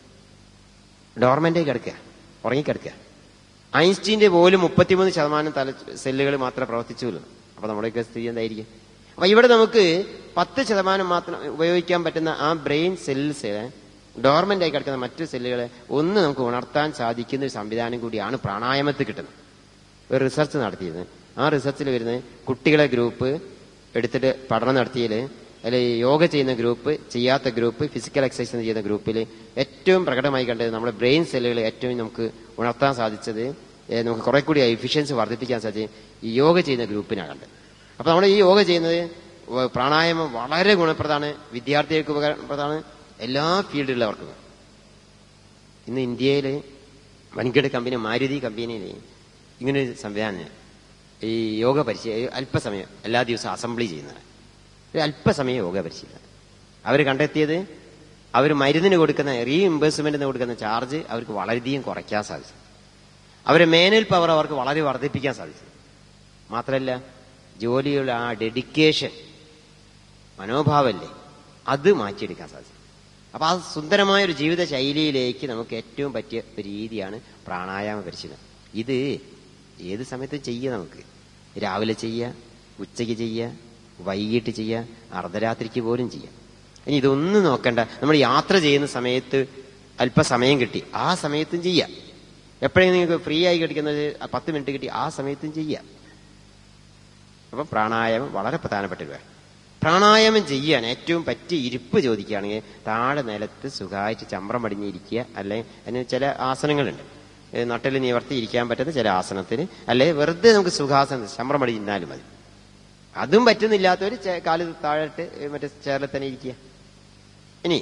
ഡോർമെന്റേ കിടക്കുക ഉറങ്ങിക്കിടക്കുക ഐൻസ്റ്റീന്റെ പോലും മുപ്പത്തിമൂന്ന് ശതമാനം തല സെല്ലുകൾ മാത്രമേ പ്രവർത്തിച്ചുള്ളൂ അപ്പൊ നമ്മുടെയൊക്കെ സ്ഥിതി എന്തായിരിക്കും അപ്പൊ ഇവിടെ നമുക്ക് പത്ത് ശതമാനം മാത്രം ഉപയോഗിക്കാൻ പറ്റുന്ന ആ ബ്രെയിൻ സെൽസ് ഡോർമെന്റ് ആയി കിടക്കുന്ന മറ്റു സെല്ലുകളെ ഒന്ന് നമുക്ക് ഉണർത്താൻ സാധിക്കുന്ന ഒരു സംവിധാനം കൂടിയാണ് പ്രാണായാമത്തിൽ കിട്ടുന്നത് ഒരു റിസർച്ച് നടത്തിയിരുന്നു ആ റിസർച്ചിൽ വരുന്നത് കുട്ടികളെ ഗ്രൂപ്പ് എടുത്തിട്ട് പഠനം നടത്തിയതിൽ അല്ലെ യോഗ ചെയ്യുന്ന ഗ്രൂപ്പ് ചെയ്യാത്ത ഗ്രൂപ്പ് ഫിസിക്കൽ എക്സസൈസ് ചെയ്യുന്ന ഗ്രൂപ്പിൽ ഏറ്റവും പ്രകടമായി കണ്ടത് നമ്മുടെ ബ്രെയിൻ സെല്ലുകൾ ഏറ്റവും നമുക്ക് ഉണർത്താൻ സാധിച്ചത് ഏ, നമുക്ക് കുറെ കൂടി എഫിഷ്യൻസി വർദ്ധിപ്പിക്കാൻ സാധിച്ചത് ഈ യോഗ ചെയ്യുന്ന ഗ്രൂപ്പിനാണ് കണ്ടത് അപ്പൊ നമ്മൾ ഈ യോഗ ചെയ്യുന്നത് വ- പ്രാണായാമം വളരെ ഗുണപ്രദമാണ് വിദ്യാർത്ഥികൾക്ക് ഉപകാരപ്രദമാണ് എല്ലാ ഫീൽഡിലുള്ളവർക്കും ഇന്ന് ഇന്ത്യയിൽ വൻകിട കമ്പനി മാരുതി കമ്പനിയിൽ ഇങ്ങനൊരു സംവിധാനം ഈ യോഗ പരിശീലനം അല്പസമയം എല്ലാ ദിവസവും അസംബ്ലി ചെയ്യുന്നതാണ് ഒരു അല്പസമയം യോഗ പരിശീലനം അവർ കണ്ടെത്തിയത് അവർ മരുന്നിന് കൊടുക്കുന്ന റീഇംബേഴ്സ്മെന്റിന് കൊടുക്കുന്ന ചാർജ് അവർക്ക് വളരെയധികം കുറയ്ക്കാൻ സാധിച്ചു അവരെ മേനൽ പവർ അവർക്ക് വളരെ വർദ്ധിപ്പിക്കാൻ സാധിച്ചു മാത്രമല്ല ജോലിയുള്ള ആ ഡെഡിക്കേഷൻ മനോഭാവമല്ലേ അത് മാറ്റിയെടുക്കാൻ സാധിച്ചു അപ്പൊ ആ സുന്ദരമായ ഒരു ജീവിത ശൈലിയിലേക്ക് നമുക്ക് ഏറ്റവും പറ്റിയ ഒരു രീതിയാണ് പ്രാണായാമ പരിശീലനം ഇത് ഏത് സമയത്തും ചെയ്യുക നമുക്ക് രാവിലെ ചെയ്യുക ഉച്ചയ്ക്ക് ചെയ്യുക വൈകിട്ട് ചെയ്യുക അർദ്ധരാത്രിക്ക് പോലും ചെയ്യാം ഇനി ഇതൊന്നും നോക്കണ്ട നമ്മൾ യാത്ര ചെയ്യുന്ന സമയത്ത് അല്പസമയം കിട്ടി ആ സമയത്തും ചെയ്യാം എപ്പോഴെങ്കിലും നിങ്ങൾക്ക് ഫ്രീ ആയി കിടക്കുന്നത് പത്ത് മിനിറ്റ് കിട്ടി ആ സമയത്തും ചെയ്യാം അപ്പം പ്രാണായാമം വളരെ പ്രധാനപ്പെട്ട ഒരു കാര്യം പ്രാണായാമം ചെയ്യാൻ ഏറ്റവും പറ്റിയ ഇരിപ്പ് ചോദിക്കുകയാണെങ്കിൽ താഴെ നിലത്ത് സുഖമായിട്ട് ചമ്രം പടിഞ്ഞിരിക്കുക അല്ലെ അതിന് ചില ആസനങ്ങളുണ്ട് ഏ, നട്ടിൽ നിവർത്തി ഇരിക്കാൻ പറ്റുന്ന ചില ആസനത്തിന് അല്ലെ വെറുതെ നമുക്ക് സുഖാസനം ചമ്രം പടിഞ്ഞാലും മതി അതും പറ്റുന്നില്ലാത്തവർ കാല് താഴെട്ട് ഏ, മറ്റേ ചേറിൽ തന്നെ ഇരിക്കുക ഇനി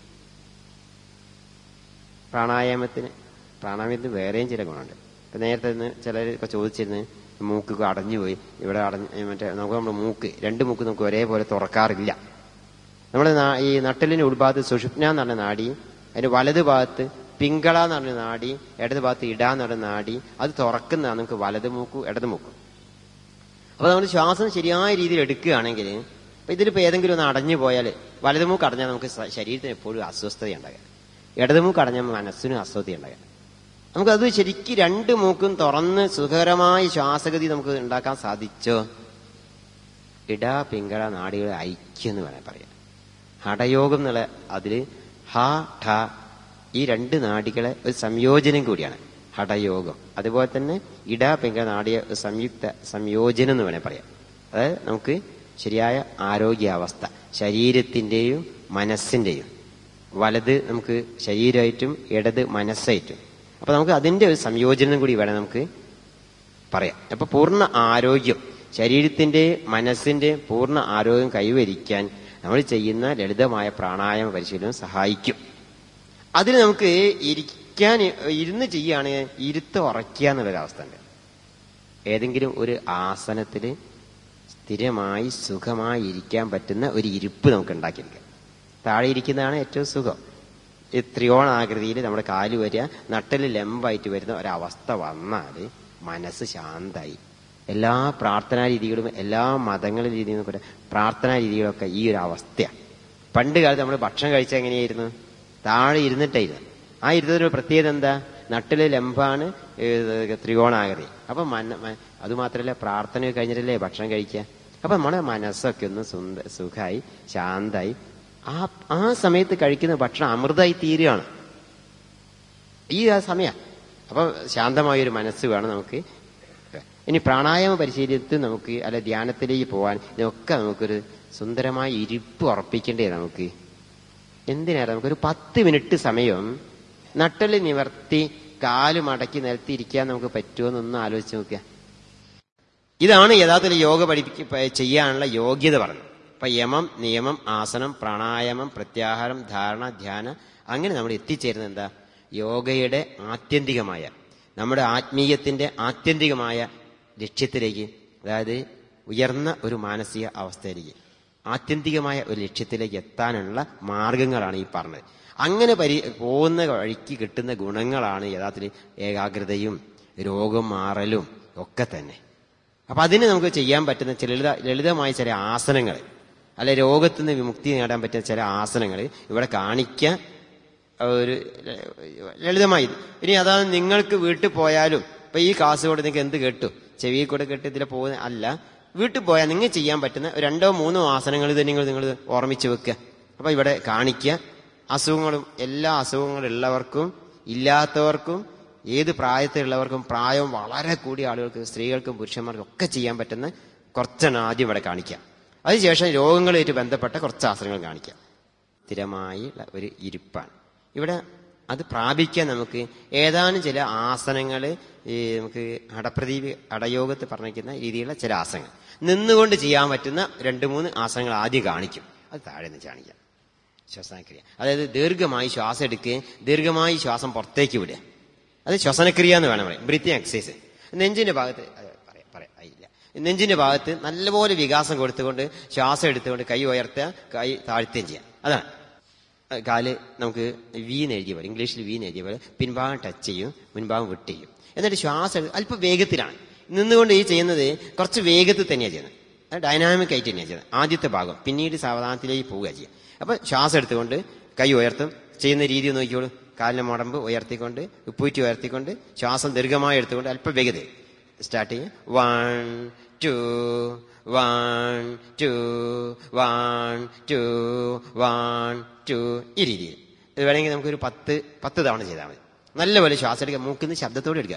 പ്രാണായാമത്തിന് പ്രാണായാമത്തിന് വേറെയും ചില ഗുണമുണ്ട് ഇപ്പൊ നേരത്തെ നിന്ന് ചിലരൊക്കെ ചോദിച്ചിരുന്നു മൂക്ക് അടഞ്ഞുപോയി ഇവിടെ അടഞ്ഞ് ഏ, മറ്റേ നമുക്ക് നമ്മുടെ മൂക്ക് രണ്ട് മൂക്ക് നമുക്ക് ഒരേപോലെ തുറക്കാറില്ല നമ്മുടെ നാ- ഈ നട്ടലിന്റെ ഉൾഭാഗത്ത് സുഷുപ്ന എന്ന് പറഞ്ഞ നാടി അതിന്റെ വലത് ഭാഗത്ത് പിങ്കള എന്ന് പറഞ്ഞ നാടി ഇടത് ഭാഗത്ത് ഇട എന്ന് പറഞ്ഞ നാടി അത് തുറക്കുന്നതാണ് നമുക്ക് വലത് മൂക്കും ഇടത് മൂക്കും അപ്പൊ നമ്മൾ ശ്വാസം ശരിയായ രീതിയിൽ എടുക്കുകയാണെങ്കിൽ ഇപ്പൊ ഇതിലിപ്പോ ഏതെങ്കിലും ഒന്ന് അടഞ്ഞു പോയാൽ വലത് മൂക്ക് അടഞ്ഞാൽ നമുക്ക് സ- ശരീരത്തിന് എപ്പോഴും അസ്വസ്ഥത ഉണ്ടാകാം ഇടത് മൂക്ക് അടഞ്ഞാൽ മനസ്സിനും അസ്വസ്ഥത ഉണ്ടാകാം നമുക്കത് ശരിക്കും രണ്ട് മൂക്കും തുറന്ന് സുഖകരമായ ശ്വാസഗതി നമുക്ക് ഉണ്ടാക്കാൻ സാധിച്ചോ ഇട പിങ്കള നാടികളെ ഐക്യം എന്ന് വേണേൽ പറയാം ഹഠയോഗം എന്നുള്ള അതില് ഹ ഠ ഈ രണ്ട് നാടികളെ ഒരു സംയോജനം കൂടിയാണ് ഹഠയോഗം അതുപോലെ തന്നെ ഇട പിങ്കള നാടിയ ഒരു സംയുക്ത സംയോജനം എന്ന് വേണേൽ പറയാം അതായത് നമുക്ക് ശരിയായ ആരോഗ്യാവസ്ഥ ശരീരത്തിന്റെയും മനസ്സിന്റെയും വലത് നമുക്ക് ശരീരമായിട്ടും ഇടത് മനസ്സായിട്ടും അപ്പൊ നമുക്ക് അതിന്റെ ഒരു സംയോജനം കൂടി വേണം നമുക്ക് പറയാം അപ്പൊ പൂർണ്ണ ആരോഗ്യം ശരീരത്തിന്റെ മനസ്സിന്റെ പൂർണ്ണ ആരോഗ്യം കൈവരിക്കാൻ നമ്മൾ ചെയ്യുന്ന ലളിതമായ പ്രാണായാമ പരിശീലനം സഹായിക്കും അതിന് നമുക്ക് ഇരിക്കാൻ ഇരുന്ന് ചെയ്യുകയാണെങ്കിൽ ഇരുത്ത് ഉറക്കുക എന്നുള്ളൊരവസ്ഥ ഉണ്ട് ഏതെങ്കിലും ഒരു ആസനത്തിൽ സ്ഥിരമായി സുഖമായി ഇരിക്കാൻ പറ്റുന്ന ഒരു ഇരിപ്പ് നമുക്ക് ഉണ്ടാക്കിയെടുക്കാം താഴെ ഇരിക്കുന്നതാണ് ഏറ്റവും സുഖം ഈ ത്രികോണാകൃതിയിൽ നമ്മുടെ കാല് വരിക നട്ടല് ലംബമായിട്ട് വരുന്ന ഒരവസ്ഥ വന്നാൽ മനസ്സ് ശാന്തായി എല്ലാ പ്രാർത്ഥനാ രീതികളും എല്ലാ മതങ്ങളുടെ രീതികളും കൂടെ പ്രാർത്ഥനാ രീതികളൊക്കെ ഈ ഒരു അവസ്ഥയാണ് പണ്ട് കാലത്ത് നമ്മൾ ഭക്ഷണം കഴിച്ച എങ്ങനെയായിരുന്നു താഴെ ഇരുന്നിട്ടായിരുന്നു ആ ഇരുന്നതിന് പ്രത്യേകത എന്താ നട്ടില് ലംബാണ് ഏഹ്, ത്രികോണാകൃതി അപ്പൊ മന മ- അതുമാത്രമല്ല പ്രാർത്ഥന കഴിഞ്ഞിട്ടല്ലേ ഭക്ഷണം കഴിക്കുക അപ്പൊ നമ്മുടെ മനസ്സൊക്കെ ഒന്ന് സുന്ദ സുഖമായി ശാന്തായി ആ ആ സമയത്ത് കഴിക്കുന്ന ഭക്ഷണം അമൃതമായി തീരുകയാണ് ഈ ആ സമയം അപ്പൊ ശാന്തമായ ഒരു മനസ്സ് വേണം നമുക്ക് ഇനി പ്രാണായാമ പരിശീലനത്തിൽ നമുക്ക് അല്ല ധ്യാനത്തിലേക്ക് പോകാൻ ഇതൊക്കെ നമുക്കൊരു സുന്ദരമായ ഇരിപ്പ് ഉറപ്പിക്കേണ്ടേ നമുക്ക് എന്തിനാ നമുക്കൊരു പത്ത് മിനിറ്റ് സമയം നട്ടല് നിവർത്തി കാല് മടക്കി നിലത്തിരിക്കാൻ നമുക്ക് പറ്റുമോ എന്നൊന്ന് ആലോചിച്ച് നോക്കുക ഇതാണ് യഥാർത്ഥത്തിൽ യോഗ പഠിപ്പിക്ക പ- ചെയ്യാനുള്ള യോഗ്യത പറഞ്ഞത് ഇപ്പൊ യമം നിയമം ആസനം പ്രാണായാമം പ്രത്യാഹാരം ധാരണ ധ്യാന അങ്ങനെ നമ്മൾ എത്തിച്ചേരുന്നത് എന്താ യോഗയുടെ ആത്യന്തികമായ നമ്മുടെ ആത്മീയത്തിന്റെ ആത്യന്തികമായ ലക്ഷ്യത്തിലേക്ക് അതായത് ഉയർന്ന ഒരു മാനസിക അവസ്ഥയിലേക്ക് ആത്യന്തികമായ ഒരു ലക്ഷ്യത്തിലേക്ക് എത്താനുള്ള മാർഗങ്ങളാണ് ഈ പറഞ്ഞത് അങ്ങനെ പരി പോകുന്ന വഴിക്ക് കിട്ടുന്ന ഗുണങ്ങളാണ് യഥാർത്ഥത്തിൽ ഏകാഗ്രതയും രോഗം മാറലും ഒക്കെ തന്നെ അപ്പൊ അതിന് നമുക്ക് ചെയ്യാൻ പറ്റുന്ന ചില ലളിത ലളിതമായ ചില ആസനങ്ങൾ അല്ലെ രോഗത്തിൽ നിന്ന് വിമുക്തി നേടാൻ പറ്റുന്ന ചില ആസനങ്ങൾ ഇവിടെ കാണിക്കാൻ ഒരു ലളിതമായി ഇനി അതാണ് നിങ്ങൾക്ക് വീട്ടിൽ പോയാലും ഇപ്പൊ ഈ കാസർഗോഡ് നിങ്ങൾക്ക് എന്ത് കേട്ടു ചെവിയിൽ കൂടെ കേട്ട് ഇതിലെ പോകുന്ന അല്ല വീട്ടിൽ പോയാൽ നിങ്ങൾ ചെയ്യാൻ പറ്റുന്ന ഒരു രണ്ടോ മൂന്നോ ആസനങ്ങൾ ഇത് നിങ്ങൾ നിങ്ങൾ ഓർമ്മിച്ച് വെക്കുക അപ്പൊ ഇവിടെ കാണിക്കുക അസുഖങ്ങളും എല്ലാ അസുഖങ്ങളും ഉള്ളവർക്കും ഇല്ലാത്തവർക്കും ഏത് പ്രായത്തിലുള്ളവർക്കും പ്രായം വളരെ കൂടിയ ആളുകൾക്ക് സ്ത്രീകൾക്കും പുരുഷന്മാർക്കും ഒക്കെ ചെയ്യാൻ പറ്റുന്ന കുറച്ചെണ്ണം ആദ്യം ഇവിടെ കാണിക്കാം അതിനുശേഷം രോഗങ്ങളുമായിട്ട് ബന്ധപ്പെട്ട കുറച്ച് ആസനങ്ങൾ കാണിക്കാം സ്ഥിരമായി ഒരു ഇരിപ്പാണ് ഇവിടെ അത് പ്രാപിക്കാൻ നമുക്ക് ഏതാനും ചില ആസനങ്ങൾ ഈ നമുക്ക് അടപ്രദീപ് അടയോഗത്ത് പറഞ്ഞിരിക്കുന്ന രീതിയിലുള്ള ചില ആസനങ്ങൾ നിന്നുകൊണ്ട് ചെയ്യാൻ പറ്റുന്ന രണ്ട് മൂന്ന് ആസനങ്ങൾ ആദ്യം കാണിക്കും അത് താഴെ നിന്ന് കാണിക്കാം ശ്വസനക്രിയ അതായത് ദീർഘമായി ശ്വാസം എടുക്കുകയും ദീർഘമായി ശ്വാസം പുറത്തേക്ക് വിടുക അത് ശ്വസനക്രിയ എന്ന് വേണം പറയാം ബ്രീത്തിങ് എക്സസൈസ് നെഞ്ചിന്റെ ഭാഗത്ത് അത് പറയാം പറയാം ഇല്ല നെഞ്ചിന്റെ ഭാഗത്ത് നല്ലപോലെ വികാസം കൊടുത്തുകൊണ്ട് ശ്വാസം എടുത്തുകൊണ്ട് കൈ ഉയർത്തുക കൈ താഴ്ത്തുകയും ചെയ്യാം അതാണ് കാല് നമുക്ക് വീന്ന് എഴുതിയ പോലെ ഇംഗ്ലീഷിൽ വീന്ന് എഴുതിയ പോലെ പിൻഭാഗം ടച്ച് ചെയ്യും മുൻഭാഗം വിട്ട് ചെയ്യും എന്നിട്ട് ശ്വാസം എടുത്ത് അല്പം വേഗത്തിലാണ് നിന്നുകൊണ്ട് ഈ ചെയ്യുന്നത് കുറച്ച് വേഗത്തിൽ തന്നെയാണ് ചെയ്യുന്നത് അത് ഡൈനാമിക് ആയിട്ട് തന്നെയാണ് ചെയ്യുന്നത് ആദ്യത്തെ ഭാഗം പിന്നീട് സാവധാനത്തിലേക്ക് പോവുക ചെയ്യുക അപ്പൊ ശ്വാസം എടുത്തുകൊണ്ട് കൈ ഉയർത്തും ചെയ്യുന്ന രീതി ഒന്ന് നോക്കിയോളൂ കാലിന്റെ മുടമ്പ് ഉയർത്തിക്കൊണ്ട് ഉപ്പൂറ്റി ഉയർത്തിക്കൊണ്ട് ശ്വാസം ദീർഘമായി എടുത്തുകൊണ്ട് അല്പം വേഗത സ്റ്റാർട്ട് ചെയ്യും one two one two one two one two ഈ രീതിയിൽ ഇത് വേണമെങ്കിൽ നമുക്കൊരു പത്ത് പത്ത് തവണ ചെയ്താൽ മതി നല്ലപോലെ ശ്വാസം എടുക്കുക മൂക്കുന്ന ശബ്ദത്തോടെ എടുക്കുക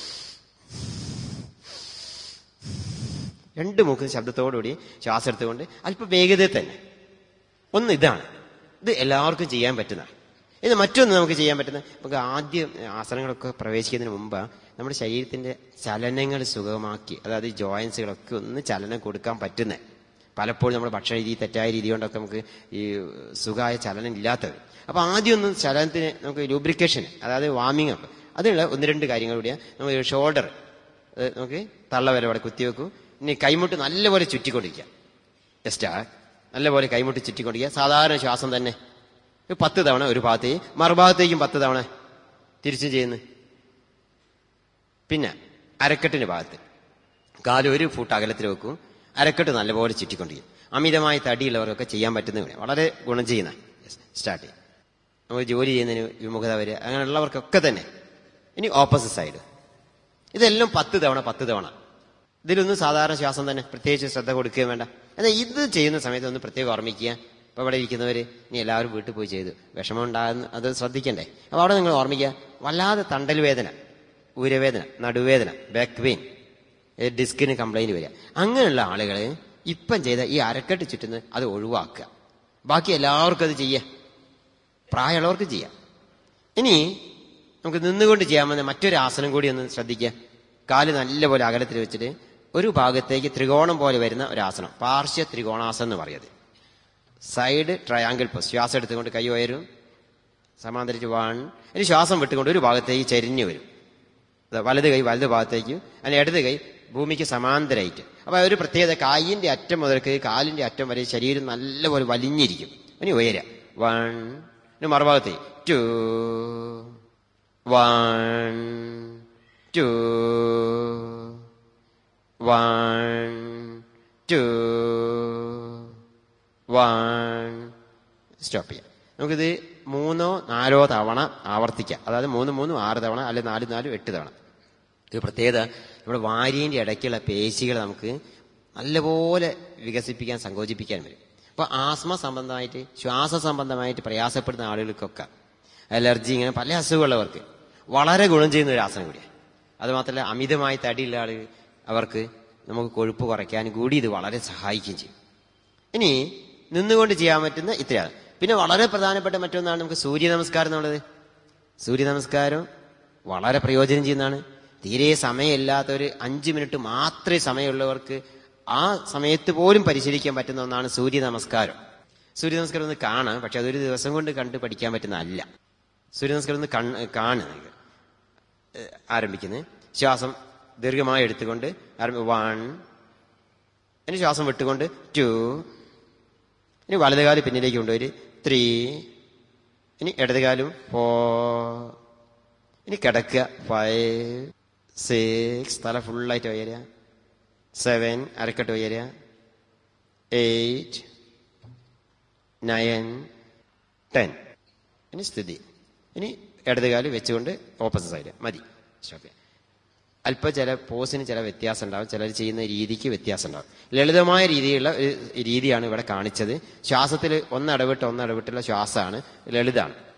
രണ്ട് മൂക്കുന്ന ശബ്ദത്തോടുകൂടി ശ്വാസം എടുത്തുകൊണ്ട് അല്പം വേഗതയിൽ തന്നെ ഒന്ന് ഇതാണ് ഇത് എല്ലാവർക്കും ചെയ്യാൻ പറ്റുന്ന ഇത് മറ്റൊന്ന് നമുക്ക് ചെയ്യാൻ പറ്റുന്ന നമുക്ക് ആദ്യം ആസനങ്ങളൊക്കെ പ്രവേശിക്കുന്നതിന് മുമ്പ് നമ്മുടെ ശരീരത്തിന്റെ ചലനങ്ങൾ സുഖമാക്കി അതായത് ജോയിൻസുകളൊക്കെ ഒന്ന് ചലനം കൊടുക്കാൻ പറ്റുന്ന പലപ്പോഴും നമ്മുടെ ഭക്ഷണ രീതി തെറ്റായ രീതി കൊണ്ടൊക്കെ നമുക്ക് ഈ സുഖമായ ചലനം ഇല്ലാത്തത് അപ്പൊ ആദ്യം ഒന്ന് ചലനത്തിന് നമുക്ക് ലൂബ്രിക്കേഷൻ അതായത് വാമിങ് അപ്പ് അതിനുള്ള ഒന്ന് രണ്ട് കാര്യങ്ങൾ കൂടിയാണ് നമുക്ക് ഷോൾഡർ നമുക്ക് തള്ളവരെ അവിടെ കുത്തിവെക്കൂ ഇനി കൈമുട്ട് നല്ലപോലെ ചുറ്റിക്കൊണ്ടിരിക്കുക ജസ്റ്റ് നല്ലപോലെ കൈമുട്ടി ചുറ്റിക്കൊണ്ടിരിക്കുക സാധാരണ ശ്വാസം തന്നെ ഒരു പത്ത് തവണ ഒരു ഭാഗത്തേക്ക് മറുഭാഗത്തേക്കും പത്ത് തവണ തിരിച്ചും ചെയ്യുന്നു പിന്നെ അരക്കെട്ടിന്റെ ഭാഗത്ത് കാല് ഒരു ഫൂട്ട് അകലത്തിൽ വെക്കും അരക്കെട്ട് നല്ലപോലെ ചുറ്റിക്കൊണ്ടിരിക്കും അമിതമായ തടിയുള്ളവർക്കൊക്കെ ചെയ്യാൻ പറ്റുന്ന വളരെ ഗുണം ചെയ്യുന്ന സ്റ്റാർട്ട് ചെയ്യും നമുക്ക് ജോലി ചെയ്യുന്നതിന് വിമുഖത വരിക അങ്ങനെയുള്ളവർക്കൊക്കെ തന്നെ ഇനി ഓപ്പോസിറ്റ് സൈഡ് ഇതെല്ലാം പത്ത് തവണ പത്ത് തവണ ഇതിലൊന്നും സാധാരണ ശ്വാസം തന്നെ പ്രത്യേകിച്ച് ശ്രദ്ധ കൊടുക്കുകയും വേണ്ട എന്നാൽ ഇത് ചെയ്യുന്ന സമയത്ത് ഒന്ന് പ്രത്യേകം ഓർമ്മിക്കുക ഇപ്പൊ ഇവിടെ ഇരിക്കുന്നവര് ഇനി എല്ലാവരും വീട്ടിൽ പോയി ചെയ്തു വിഷമം ഉണ്ടാകുന്ന അത് ശ്രദ്ധിക്കണ്ടേ അപ്പൊ അവിടെ നിങ്ങൾ ഓർമ്മിക്കുക വല്ലാതെ തണ്ടൽ വേദന ഊരവേദന നടുവേദന ബാക്ക് പെയിൻ ഡിസ്കിന് കംപ്ലൈന്റ് വരിക അങ്ങനെയുള്ള ആളുകള് ഇപ്പം ചെയ്ത ഈ അരക്കെട്ട് ചുറ്റുന്നത് അത് ഒഴിവാക്കുക ബാക്കി എല്ലാവർക്കും അത് ചെയ്യുക പ്രായമുള്ളവർക്ക് ചെയ്യാം ഇനി നമുക്ക് നിന്നുകൊണ്ട് ചെയ്യാമെന്ന മറ്റൊരു ആസനം കൂടി ഒന്ന് ശ്രദ്ധിക്കുക കാല് നല്ലപോലെ അകലത്തിൽ വെച്ചിട്ട് ഒരു ഭാഗത്തേക്ക് ത്രികോണം പോലെ വരുന്ന ഒരു ആസനം പാർശ്വ ത്രികോണാസനം എന്ന് പറയുന്നത് സൈഡ് ട്രയാങ്കിൾ പോസ് ശ്വാസം എടുത്തുകൊണ്ട് കൈ ഉയരും സമാന്തരിച്ച് വൺ ഇനി ശ്വാസം വിട്ടുകൊണ്ട് ഒരു ഭാഗത്തേക്ക് ചരിഞ്ഞു വരും വലത് കൈ വലത് ഭാഗത്തേക്ക് അതിന് ഇടത് കൈ ഭൂമിക്ക് സമാന്തരമായിട്ട് അപ്പൊ ഒരു പ്രത്യേകത കായിന്റെ അറ്റം മുതൽക്ക് കാലിന്റെ അറ്റം വരെ ശരീരം നല്ലപോലെ വലിഞ്ഞിരിക്കും ഇനി ഉയര വൺ ഇനി മറുഭാഗത്തേക്ക് two one two one two one stop ചെയ്യാം നമുക്കിത് മൂന്നോ നാലോ തവണ ആവർത്തിക്കാം അതായത് മൂന്ന് മൂന്നും ആറ് തവണ അല്ലെ നാല് നാലും എട്ട് തവണ ഇത് പ്രത്യേകത നമ്മുടെ വാരിയന്റെ ഇടയ്ക്കുള്ള പേശികൾ നമുക്ക് നല്ലപോലെ വികസിപ്പിക്കാൻ സങ്കോചിപ്പിക്കാൻ വരും അപ്പൊ ആസ്മ സംബന്ധമായിട്ട് ശ്വാസ സംബന്ധമായിട്ട് പ്രയാസപ്പെടുന്ന ആളുകൾക്കൊക്കെ അലർജി ഇങ്ങനെ പല അസുഖമുള്ളവർക്ക് വളരെ ഗുണം ചെയ്യുന്ന ഒരു ആസനം കൂടിയാണ് അതുമാത്രമല്ല അമിതമായി തടിയുള്ള ആളുകൾ അവർക്ക് നമുക്ക് കൊഴുപ്പ് കുറയ്ക്കാൻ കൂടി ഇത് വളരെ സഹായിക്കുകയും ചെയ്യും ഇനി നിന്നുകൊണ്ട് ചെയ്യാൻ പറ്റുന്ന ഇത്രയാണ് പിന്നെ വളരെ പ്രധാനപ്പെട്ട മറ്റൊന്നാണ് നമുക്ക് സൂര്യ നമസ്കാരം എന്നുള്ളത് സൂര്യ നമസ്കാരം വളരെ പ്രയോജനം ചെയ്യുന്നതാണ് തീരെ സമയമില്ലാത്ത ഒരു അഞ്ചു മിനിറ്റ് മാത്രമേ സമയമുള്ളവർക്ക് ആ സമയത്ത് പോലും പരിശീലിക്കാൻ പറ്റുന്ന ഒന്നാണ് സൂര്യ നമസ്കാരം സൂര്യ നമസ്കാരം ഒന്ന് കാണാം പക്ഷെ അതൊരു ദിവസം കൊണ്ട് കണ്ട് പഠിക്കാൻ പറ്റുന്ന അല്ല സൂര്യ നമസ്കാരം ഒന്ന് കണ്ണ് കാണുക ആരംഭിക്കുന്നത് ശ്വാസം ദീർഘമായി എടുത്തുകൊണ്ട് വൺ ഇനി ശ്വാസം വിട്ടുകൊണ്ട് ടു ഇനി വലതുകാല് പിന്നിലേക്ക് കൊണ്ടുവരി ത്രീ ഇനി ഇടതുകാലും ഫോർ ഇനി കിടക്കുക ഫൈവ് സിക്സ് തല ഫുള്ളായിട്ട് ഉയരുക സെവൻ അരക്കെട്ട് ഉയരുക എയ്റ്റ് നയൻ ടെൻ ഇനി സ്ഥിതി ഇനി ഇടതുകാല് വെച്ചുകൊണ്ട് ഓപ്പോസിറ്റ് സൈഡ് മതി സ്റ്റോപ്പ് ചെയ്യാം അല്പം ചില പോസിന് ചില വ്യത്യാസം ഉണ്ടാവും ചിലർ ചെയ്യുന്ന രീതിക്ക് വ്യത്യാസം ഉണ്ടാവും ലളിതമായ രീതിയിലുള്ള ഒരു രീതിയാണ് ഇവിടെ കാണിച്ചത് ശ്വാസത്തിൽ ഒന്നിടവിട്ട് ഒന്നിടവിട്ടുള്ള ശ്വാസമാണ് ലളിതാണ്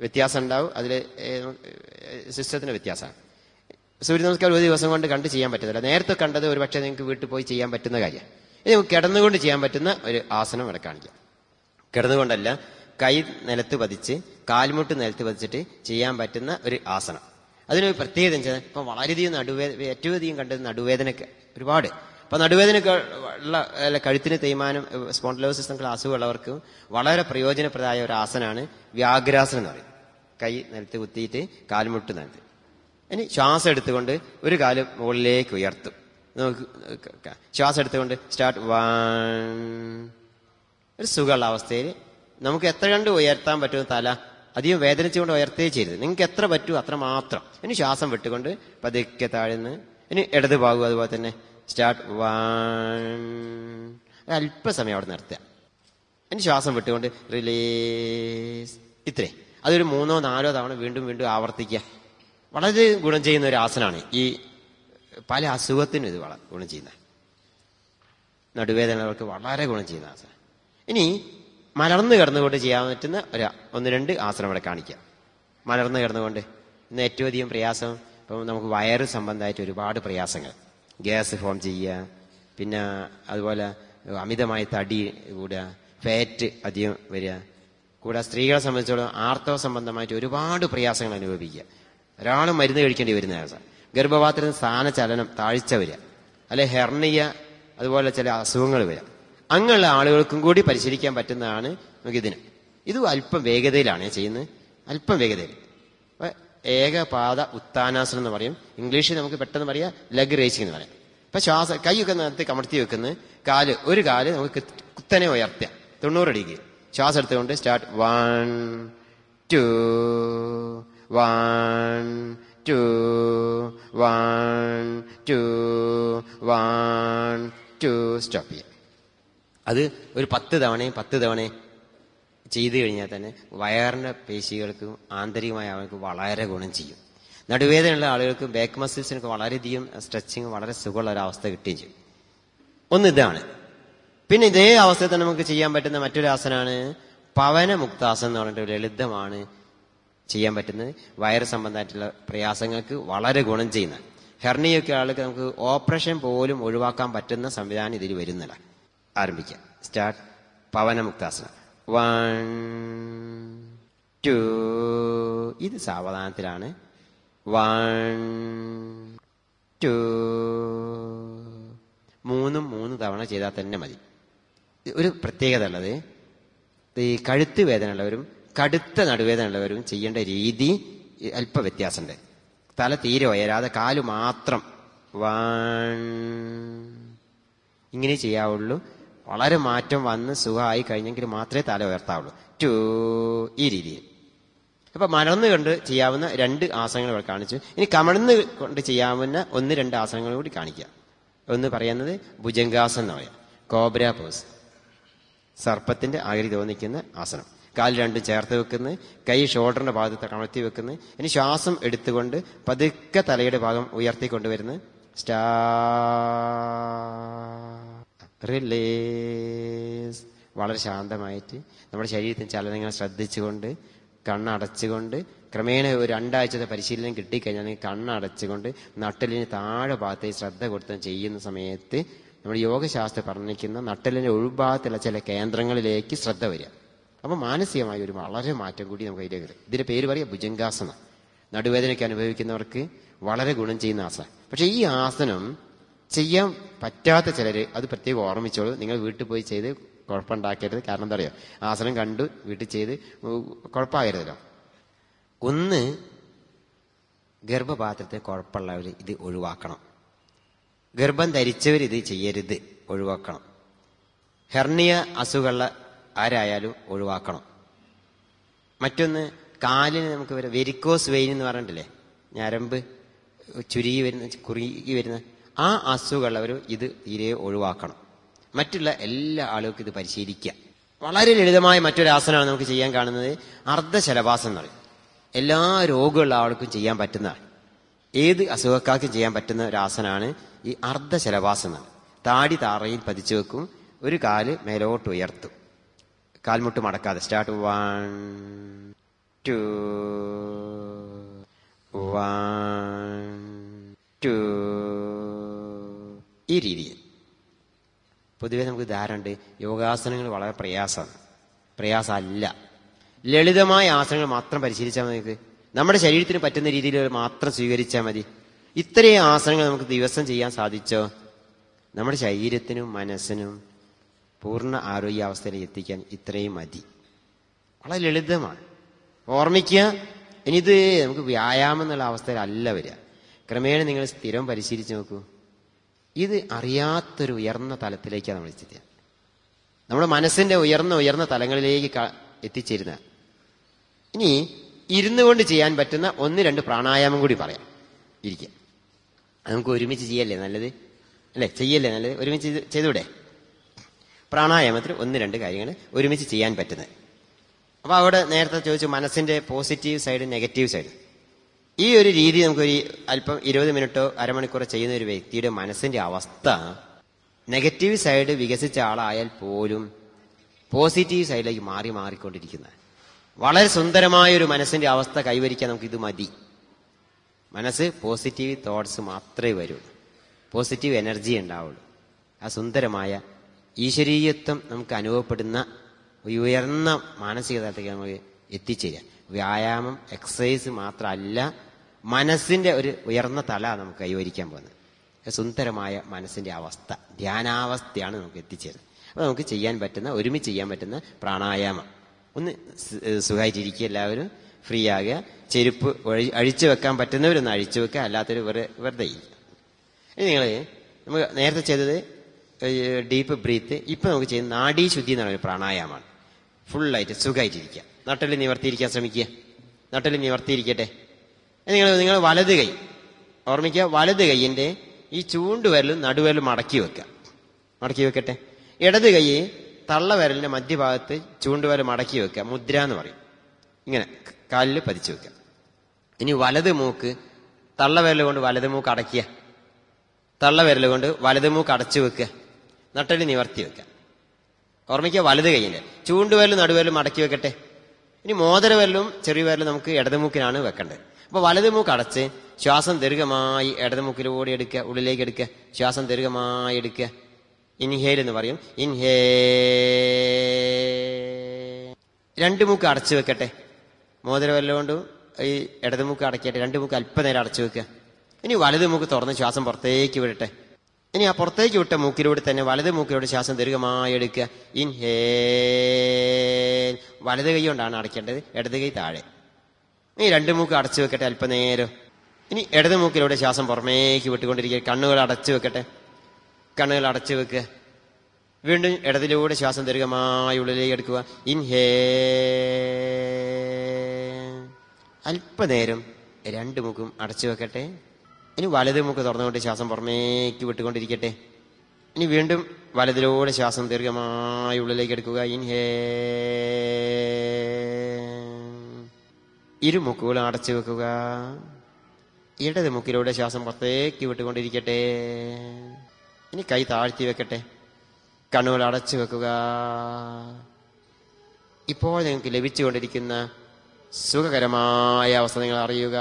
വ്യത്യാസം ഉണ്ടാവും അതിൽ സിസ്റ്റത്തിന് വ്യത്യാസമാണ് സൂര്യ നമസ്കാരം ഒരു ദിവസം കൊണ്ട് കണ്ട് ചെയ്യാൻ പറ്റത്തില്ല നേരത്തെ കണ്ടത് ഒരു പക്ഷേ നിങ്ങൾക്ക് വീട്ടിൽ പോയി ചെയ്യാൻ പറ്റുന്ന കാര്യമാണ് ഇത് നമുക്ക് കിടന്നുകൊണ്ട് ചെയ്യാൻ പറ്റുന്ന ഒരു ആസനം ഇവിടെ കാണിക്കാം കിടന്നുകൊണ്ടല്ല കൈ നിലത്ത് പതിച്ച് കാൽമുട്ട് നിലത്ത് പതിച്ചിട്ട് ചെയ്യാൻ പറ്റുന്ന ഒരു ആസനം അതിനൊരു പ്രത്യേകത വെച്ചാൽ ഇപ്പൊ വളരെയധികം നടുവേ ഏറ്റവും അധികം കണ്ടത് നടുവേദനക്ക് ഒരുപാട് അപ്പൊ നടുവേദന ഉള്ള അല്ല, കഴുത്തിന് തേയ്മാനം സ്പോണ്ടിലോസിസ് അസുഖമുള്ളവർക്ക് വളരെ പ്രയോജനപ്രദമായ ഒരു ആസനമാണ് വ്യാഘ്രാസനം എന്ന് പറയും കൈ നിലത്ത് കുത്തിയിട്ട് കാൽമുട്ട് നിലത്ത് ഇനി ശ്വാസം എടുത്തുകൊണ്ട് ഒരു കാല് മുകളിലേക്ക് ഉയർത്തും നമുക്ക് ക- ശ്വാസം എടുത്തുകൊണ്ട് സ്റ്റാർട്ട് വൺ ഒരു സുഖമുള്ള അവസ്ഥയിൽ നമുക്ക് എത്ര കണ്ട് ഉയർത്താൻ പറ്റും തല അധികം വേദനിച്ചുകൊണ്ട് ഉയർത്തേ ചെയ്യരുത് നിങ്ങൾക്ക് എത്ര പറ്റൂ അത്ര മാത്രം ഇനി ശ്വാസം വിട്ടുകൊണ്ട് പതുക്കെ താഴ്ന്ന് ഇനി ഇടത് ഭാഗം അതുപോലെ തന്നെ സ്റ്റാർട്ട് വൺ അല്പസമയം അവിടെ നിർത്തുക ഇനി ശ്വാസം വിട്ടുകൊണ്ട് റിലീസ് ഇത്രേ അതൊരു മൂന്നോ നാലോ തവണ വീണ്ടും വീണ്ടും ആവർത്തിക്കുക വളരെ ഗുണം ചെയ്യുന്ന ഒരു ആസനമാണ് ഈ പല അസുഖത്തിനും ഇത് വളരെ ഗുണം ചെയ്യുന്ന നടുവേദനകൾക്ക് വളരെ ഗുണം ചെയ്യുന്ന ആസനം ഇനി മലർന്നു കിടന്നുകൊണ്ട് ചെയ്യാൻ പറ്റുന്ന ഒരു ഒന്ന് രണ്ട് ആസനം ഇവിടെ കാണിക്കാം മലർന്നു കിടന്നുകൊണ്ട് ഇന്ന് ഏറ്റവും അധികം പ്രയാസം ഇപ്പം നമുക്ക് വയറ് സംബന്ധമായിട്ട് ഒരുപാട് പ്രയാസങ്ങൾ ഗ്യാസ് ഫോം ചെയ്യുക പിന്നെ അതുപോലെ അമിതമായ തടി കൂടുക ഫാറ്റ് അധികം വരിക കൂടെ സ്ത്രീകളെ സംബന്ധിച്ചോളം ആർത്തവ സംബന്ധമായിട്ട് ഒരുപാട് പ്രയാസങ്ങൾ അനുഭവിക്കുക ഒരാളും മരുന്ന് കഴിക്കേണ്ടി വരുന്ന അവസ്ഥ ഗർഭപാത്രത്തിന് സ്ഥാനചലനം താഴ്ച വരിക അല്ലെ ഹെർണിയ അതുപോലെ ചില അസുഖങ്ങൾ വരിക അങ്ങനെയുള്ള ആളുകൾക്കും കൂടി പരിശീലിക്കാൻ പറ്റുന്നതാണ് നമുക്കിതിന് ഇത് അല്പം വേഗതയിലാണ് ഞാൻ ചെയ്യുന്നത് അല്പം വേഗതയിൽ അപ്പൊ ഏകപാദ ഉത്താനാസനം എന്ന് പറയും ഇംഗ്ലീഷിൽ നമുക്ക് പെട്ടെന്ന് പറയാം ലെഗ് റേസിംഗ് എന്ന് പറയാം ഇപ്പൊ ശ്വാസം കൈയൊക്കെ നേരത്തെ കമർത്തി വെക്കുന്ന കാല് ഒരു കാല് നമുക്ക് കുത്തനെ ഉയർത്തുക തൊണ്ണൂറ് ഡിഗ്രി ശ്വാസം എടുത്തുകൊണ്ട് start one two one two one two one two stop ചെയ്യാം അത് ഒരു പത്ത് തവണയും പത്ത് തവണയും ചെയ്തു കഴിഞ്ഞാൽ തന്നെ വയറിന്റെ പേശികൾക്കും ആന്തരികമായ അവർക്ക് വളരെ ഗുണം ചെയ്യും നടുവേദനയുള്ള ആളുകൾക്ക് ബാക്ക് മസിൽസിനൊക്കെ വളരെയധികം സ്ട്രെച്ചിങ് വളരെ സുഖമുള്ള ഒരു അവസ്ഥ കിട്ടുകയും ചെയ്യും ഒന്ന് ഇതാണ് പിന്നെ ഇതേ അവസ്ഥയിൽ തന്നെ നമുക്ക് ചെയ്യാൻ പറ്റുന്ന മറ്റൊരു ആസനമാണ് പവനമുക്താസനം എന്ന് പറഞ്ഞിട്ട് ഒരു ലളിതമാണ് ചെയ്യാൻ പറ്റുന്നത് വയറ് സംബന്ധമായിട്ടുള്ള പ്രയാസങ്ങൾക്ക് വളരെ ഗുണം ചെയ്യുന്ന ഹെർണിയൊക്കെ ആൾക്ക് നമുക്ക് ഓപ്പറേഷൻ പോലും ഒഴിവാക്കാൻ പറ്റുന്ന സംവിധാനം ഇതിൽ വരുന്നില്ല ആരംഭിക്കാം സ്റ്റാർട്ട് പവനമുക്താസനം വൺ ടു ഇത് സാവധാനത്തിലാണ് വൺ ടു മൂന്നും മൂന്ന് തവണ ചെയ്താൽ തന്നെ മതി ഒരു പ്രത്യേകത ഉള്ളത് ഈ കഴുത്ത് വേദന ഉള്ളവരും കടുത്ത നടുവേദന ഉള്ളവരും ചെയ്യേണ്ട രീതി അല്പ വ്യത്യാസമുണ്ട് തല തീരെ ഉയരാതെ കാല് മാത്രം വൺ ഇങ്ങനെ ചെയ്യാവുള്ളൂ വളരെ മാറ്റം വന്ന് സുഖമായി കഴിഞ്ഞെങ്കിൽ മാത്രമേ തല ഉയർത്താവുള്ളൂ ടു ഈ രീതിയിൽ അപ്പൊ മലർന്നു കൊണ്ട് ചെയ്യാവുന്ന രണ്ട് ആസനങ്ങൾ ഇവിടെ കാണിച്ചു ഇനി കമഴ്ന്ന് കൊണ്ട് ചെയ്യാവുന്ന ഒന്ന് രണ്ട് ആസനങ്ങൾ കൂടി കാണിക്കാം ഒന്ന് പറയുന്നത് ഭുജംഗാസനം എന്ന് പറയാം കോബ്ര പോസ് സർപ്പത്തിന്റെ ആകൃതി തോന്നിക്കുന്ന ആസനം കാൽ രണ്ടും ചേർത്ത് വെക്കുന്നു കൈ ഷോൾഡറിന്റെ ഭാഗത്ത് കമഴ്ത്തി വെക്കുന്നു ഇനി ശ്വാസം എടുത്തുകൊണ്ട് പതുക്കെ തലയുടെ ഭാഗം ഉയർത്തിക്കൊണ്ടുവരുന്നു സ്റ്റാ റിലീസ് വളരെ ശാന്തമായിട്ട് നമ്മുടെ ശരീരത്തിന് ചലനങ്ങൾ ശ്രദ്ധിച്ചുകൊണ്ട് കണ്ണടച്ചുകൊണ്ട് ക്രമേണ ഒരു രണ്ടാഴ്ചത്തെ പരിശീലനം കിട്ടിക്കഴിഞ്ഞാൽ നിങ്ങൾ കണ്ണടച്ചുകൊണ്ട് നട്ടലിന് താഴെ ഭാഗത്തേക്ക് ശ്രദ്ധ കൊടുത്ത് ചെയ്യുന്ന സമയത്ത് നമ്മുടെ യോഗശാസ്ത്രം പറഞ്ഞിരിക്കുന്ന നട്ടലിന്റെ ഉൾഭാഗത്തുള്ള ചില കേന്ദ്രങ്ങളിലേക്ക് ശ്രദ്ധ വരിക അപ്പൊ മാനസികമായ ഒരു വളരെ മാറ്റം കൂടി നമുക്ക് അതിലേക്ക് വരും ഇതിന്റെ പേര് പറയുക ഭുജംഗാസനം നടുവേദനയ്ക്ക് അനുഭവിക്കുന്നവർക്ക് വളരെ ഗുണം ചെയ്യുന്ന ആസനം പക്ഷെ ഈ ആസനം ചെയ്യാൻ പറ്റാത്ത ചിലര് അത് പ്രത്യേകം ഓർമ്മിച്ചോളൂ നിങ്ങൾ വീട്ടിൽ പോയി ചെയ്ത് കുഴപ്പമുണ്ടാക്കരുത് കാരണം എന്താ പറയുക ആസനം കണ്ടു വീട്ടിൽ ചെയ്ത് കുഴപ്പമാകരുതല്ലോ ഒന്ന് ഗർഭപാത്രത്തെ കുഴപ്പമുള്ളവർ ഇത് ഒഴിവാക്കണം ഗർഭം ധരിച്ചവർ ഇത് ചെയ്യരുത് ഒഴിവാക്കണം ഹെർണിയ അസുഖമുള്ള ആരായാലും ഒഴിവാക്കണം മറ്റൊന്ന് കാലിന് നമുക്ക് വരാം വെരിക്കോസ് വെയിൻ എന്ന് പറഞ്ഞിട്ടില്ലേ ഞരമ്പ് ചുരുങ്ങി വരുന്ന കുറുകി വരുന്ന ആ അസുഖമുള്ളവർ ഇത് തീരെ ഒഴിവാക്കണം മറ്റുള്ള എല്ലാ ആളുകൾക്കും ഇത് പരിശീലിക്കുക വളരെ ലളിതമായ മറ്റൊരു ആസനമാണ് നമുക്ക് ചെയ്യാൻ കാണുന്നത് അർദ്ധശലഭാസം എന്ന് പറയും എല്ലാ രോഗമുള്ള ആൾക്കും ചെയ്യാൻ പറ്റുന്നതാണ് ഏത് അസുഖക്കാർക്കും ചെയ്യാൻ പറ്റുന്ന ഒരു ആസനമാണ് ഈ അർദ്ധശലഭാസം എന്നാണ് താടി താറയിൽ പതിച്ചു വെക്കും ഒരു കാല് മേലോട്ട് ഉയർത്തും കാൽമുട്ട് മടക്കാതെ start one two one two ഈ രീതിയിൽ പൊതുവെ നമുക്ക് ധാരണയുണ്ട് യോഗാസനങ്ങൾ വളരെ പ്രയാസമാണ് പ്രയാസമല്ല ലളിതമായ ആസനങ്ങൾ മാത്രം പരിശീലിച്ചാൽ മതി നമുക്ക് നമ്മുടെ ശരീരത്തിന് പറ്റുന്ന രീതിയിൽ മാത്രം സ്വീകരിച്ചാൽ മതി ഇത്രയും ആസനങ്ങൾ നമുക്ക് ദിവസം ചെയ്യാൻ സാധിച്ചോ നമ്മുടെ ശരീരത്തിനും മനസ്സിനും പൂർണ്ണ ആരോഗ്യാവസ്ഥയിൽ എത്തിക്കാൻ ഇത്രയും മതി വളരെ ലളിതമാണ് ഓർമ്മിക്കുക ഇനിയിത് നമുക്ക് വ്യായാമം എന്നുള്ള അവസ്ഥയിലല്ല വരിക ക്രമേണ നിങ്ങൾ സ്ഥിരം പരിശീലിച്ച് നോക്കൂ ഇത് അറിയാത്തൊരു ഉയർന്ന തലത്തിലേക്കാണ് നമ്മൾ എത്തിക്കുക നമ്മുടെ മനസ്സിന്റെ ഉയർന്ന ഉയർന്ന തലങ്ങളിലേക്ക് ക- എത്തിച്ചേരുന്ന ഇനി ഇരുന്നു കൊണ്ട് ചെയ്യാൻ പറ്റുന്ന ഒന്ന് രണ്ട് പ്രാണായാമം കൂടി പറയാം ഇരിക്കുക അത് നമുക്ക് ഒരുമിച്ച് ചെയ്യല്ലേ നല്ലത് അല്ലേ ചെയ്യല്ലേ നല്ലത് ഒരുമിച്ച് ഇത് ചെയ്തൂടെ പ്രാണായാമത്തിൽ ഒന്ന് രണ്ട് കാര്യങ്ങൾ ഒരുമിച്ച് ചെയ്യാൻ പറ്റുന്നത് അപ്പൊ അവിടെ നേരത്തെ ചോദിച്ചു മനസ്സിന്റെ പോസിറ്റീവ് സൈഡ് നെഗറ്റീവ് സൈഡ് ഈ ഒരു രീതി നമുക്കൊരു അല്പം ഇരുപത് മിനിറ്റോ അരമണിക്കൂറോ ചെയ്യുന്ന ഒരു വ്യക്തിയുടെ മനസ്സിന്റെ അവസ്ഥ നെഗറ്റീവ് സൈഡ് വികസിച്ച ആളായാൽ പോലും പോസിറ്റീവ് സൈഡിലേക്ക് മാറി മാറിക്കൊണ്ടിരിക്കുന്ന വളരെ സുന്ദരമായ ഒരു മനസ്സിന്റെ അവസ്ഥ കൈവരിക്കാൻ നമുക്ക് ഇത് മതി മനസ്സ് പോസിറ്റീവ് തോട്ട്സ് മാത്രമേ വരുള്ളൂ പോസിറ്റീവ് എനർജി ഉണ്ടാവുള്ളൂ ആ സുന്ദരമായ ഈശ്വരീയത്വം നമുക്ക് അനുഭവപ്പെടുന്ന ഒരു ഉയർന്ന മാനസിക തലത്തേക്ക് നമുക്ക് എത്തിച്ചേരാം വ്യായാമം എക്സസൈസ് മാത്രമല്ല മനസ്സിന്റെ ഒരു ഉയർന്ന തല നമുക്ക് കൈവരിക്കാൻ പോകുന്നത് ഒരു സുന്ദരമായ മനസ്സിന്റെ അവസ്ഥ ധ്യാനാവസ്ഥയാണ് നമുക്ക് എത്തിച്ചേരുന്നത് അപ്പൊ നമുക്ക് ചെയ്യാൻ പറ്റുന്ന ഒരുമിച്ച് ചെയ്യാൻ പറ്റുന്ന പ്രാണായാമം ഒന്ന് സ്- സുഖമായിട്ടിരിക്കുക എല്ലാവരും ഫ്രീ ആകുക ചെരുപ്പ് ഒഴി- അഴിച്ചു വെക്കാൻ പറ്റുന്നവരൊന്ന് അഴിച്ചു വെക്കുക അല്ലാത്തൊരു വെറുതെ വെറുതെ ഇരിക്കുക ഇനി നിങ്ങൾ നമുക്ക് നേരത്തെ ചെയ്തത് ഡീപ്പ് ബ്രീത്ത് ഇപ്പൊ നമുക്ക് ചെയ്യുന്ന നാഡീശുദ്ധി എന്ന് പറയുന്ന പ്രാണായാമമാണ് ഫുള്ളായിട്ട് സുഖമായിട്ടിരിക്കുക നട്ടല് നിവർത്തിയിരിക്കാൻ ശ്രമിക്കുക നട്ടല് നിവർത്തിയിരിക്കട്ടെ നിങ്ങൾ നിങ്ങൾ വലത് കൈ ഓർമ്മിക്കുക വലത് കൈയിന്റെ ഈ ചൂണ്ടുവിരലും നടുവിരലും മടക്കി വെക്കുക മടക്കി വെക്കട്ടെ ഇടത് കൈ തള്ളവിരലിന്റെ മധ്യഭാഗത്ത് ചൂണ്ടുവിരൽ മടക്കി വെക്കുക മുദ്ര എന്ന് പറയും ഇങ്ങനെ കാലിൽ പതിച്ചു വെക്കുക ഇനി വലത് മൂക്ക് തള്ളവിരൽ കൊണ്ട് വലത് മൂക്ക് അടയ്ക്കുക തള്ളവിരൽ കൊണ്ട് വലത് മൂക്ക് അടച്ചു വെക്കുക നട്ടല് നിവർത്തി വെക്കുക ഓർമ്മിക്കുക വലത് കൈയിന്റെ ചൂണ്ടുവിരലും നടുവിരലും മടക്കി വെക്കട്ടെ ഇനി മോതിരവിരലും ചെറിയ വിരലും നമുക്ക് ഇടതുമൂക്കിനാണ് വെക്കേണ്ടത് അപ്പൊ വലത് മൂക്ക് അടച്ച് ശ്വാസം ദീർഘമായി ഇടതുമൂക്കിലൂടെ എടുക്കുക ഉള്ളിലേക്ക് എടുക്കുക ശ്വാസം ദീർഘമായി എടുക്കുക ഇൻഹേൽ എന്ന് പറയും ഇൻഹേ രണ്ട് മൂക്ക് അടച്ചു വെക്കട്ടെ മോതിരവിരൽ കൊണ്ടും ഈ ഇടതുമൂക്ക് അടക്കിയിട്ട് രണ്ട് മൂക്ക് അല്പനേരം അടച്ചു വെക്കുക ഇനി വലത് മൂക്ക് തുറന്ന് ശ്വാസം പുറത്തേക്ക് വിടട്ടെ ഇനി ആ പുറത്തേക്ക് വിട്ട മൂക്കിലൂടെ തന്നെ വലത് മൂക്കിലൂടെ ശ്വാസം ദീർഘമായി എടുക്കുക ഇൻഹേ വലത് കൈ കൊണ്ടാണ് അടയ്ക്കേണ്ടത് ഇടത് കൈ താഴെ ഇനി രണ്ട് മൂക്ക് അടച്ചു വെക്കട്ടെ അല്പനേരം ഇനി ഇടത് മൂക്കിലൂടെ ശ്വാസം പുറമേക്ക് വിട്ടുകൊണ്ടിരിക്കുക കണ്ണുകൾ അടച്ചു വെക്കട്ടെ കണ്ണുകൾ അടച്ചു വെക്കുക വീണ്ടും ഇടതിലൂടെ ശ്വാസം ദീർഘമായി ഉള്ളിലേക്ക് എടുക്കുക ഇൻഹേ അല്പനേരം രണ്ട് മൂക്കും അടച്ചു വെക്കട്ടെ ഇനി വലത് മൂക്ക് തുറന്നുകൊണ്ട് ശ്വാസം പുറമേക്ക് വിട്ടുകൊണ്ടിരിക്കട്ടെ ഇനി വീണ്ടും വലതിലൂടെ ശ്വാസം ദീർഘമായി ഉള്ളിലേക്ക് എടുക്കുക ഇൻഹേ ഇരു മുക്കുകളും അടച്ചു വെക്കുക ഇടത് മുക്കിലൂടെ ശ്വാസം പുറത്തേക്ക് വിട്ടുകൊണ്ടിരിക്കട്ടെ ഇനി കൈ താഴ്ത്തി വെക്കട്ടെ കണ്ണുകൾ അടച്ചു വെക്കുക ഇപ്പോൾ നിങ്ങൾക്ക് ലഭിച്ചുകൊണ്ടിരിക്കുന്ന സുഖകരമായ അവസ്ഥ നിങ്ങൾ അറിയുക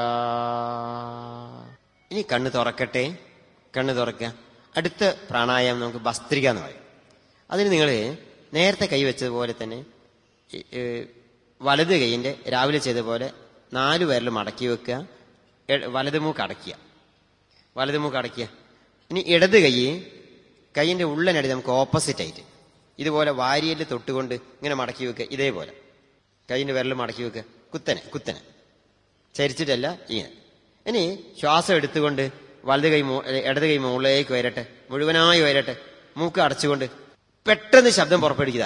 ഇനി കണ്ണ് തുറക്കട്ടെ കണ്ണ് തുറക്കുക അടുത്ത പ്രാണായാമം നമുക്ക് ഭസ്ത്രിക എന്ന് പറയും അതിന് നിങ്ങൾ നേരത്തെ കൈവച്ചതുപോലെ തന്നെ ഈ, ഏ, വലത് കൈയിന്റെ രാവിലെ ചെയ്ത പോലെ നാല് വിരൽ മടക്കി വെക്കുക എ- വലത് മൂക്ക് അടയ്ക്കുക വലത് മൂക്ക് അടയ്ക്കുക ഇനി ഇടത് കൈ കൈയിന്റെ ഉള്ളനടി നമുക്ക് ഓപ്പോസിറ്റ് ആയിട്ട് ഇതുപോലെ വാരിയല് തൊട്ടുകൊണ്ട് ഇങ്ങനെ മടക്കി വെക്കുക ഇതേപോലെ കൈയിന്റെ വിരൽ മടക്കി വെക്കുക കുത്തനെ കുത്തനെ ചരിച്ചിട്ടല്ല ഇങ്ങനെ ഇനി ശ്വാസം എടുത്തുകൊണ്ട് വലത് കൈ മോ- ഏ, ഇടത് കൈ മുകളിലേക്ക് വരട്ടെ മുഴുവനായി വരട്ടെ മൂക്ക് അടച്ചുകൊണ്ട് പെട്ടെന്ന് ശബ്ദം പുറപ്പെടുവിക്കുക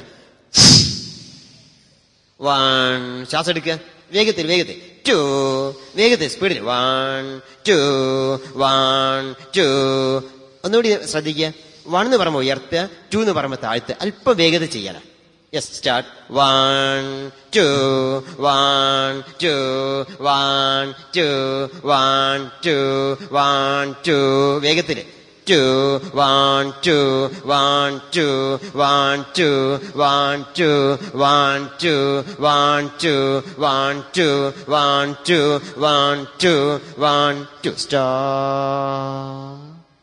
വൺ ശ്വാസം എടുക്കുക വേഗത്തിൽ വേഗത്തിൽ ടു വേഗത്തിൽ സ്പീഡിൽ വൺ ടു വൺ ടു ഒന്നുകൂടി ശ്രദ്ധിക്കുക വൺ എന്ന് പറയുമ്പോൾ ഉയർത്തുക ടു എന്ന് പറയുമ്പോൾ താഴ്ത്തുക അല്പം വേഗത ചെയ്യാനാ yes start one two one two one two one two one two വേഗത്തിൽ two, one, two, one, two, one, two, one, two, one, two, one, two, one, two, one, two, one, two, one, two. Stop.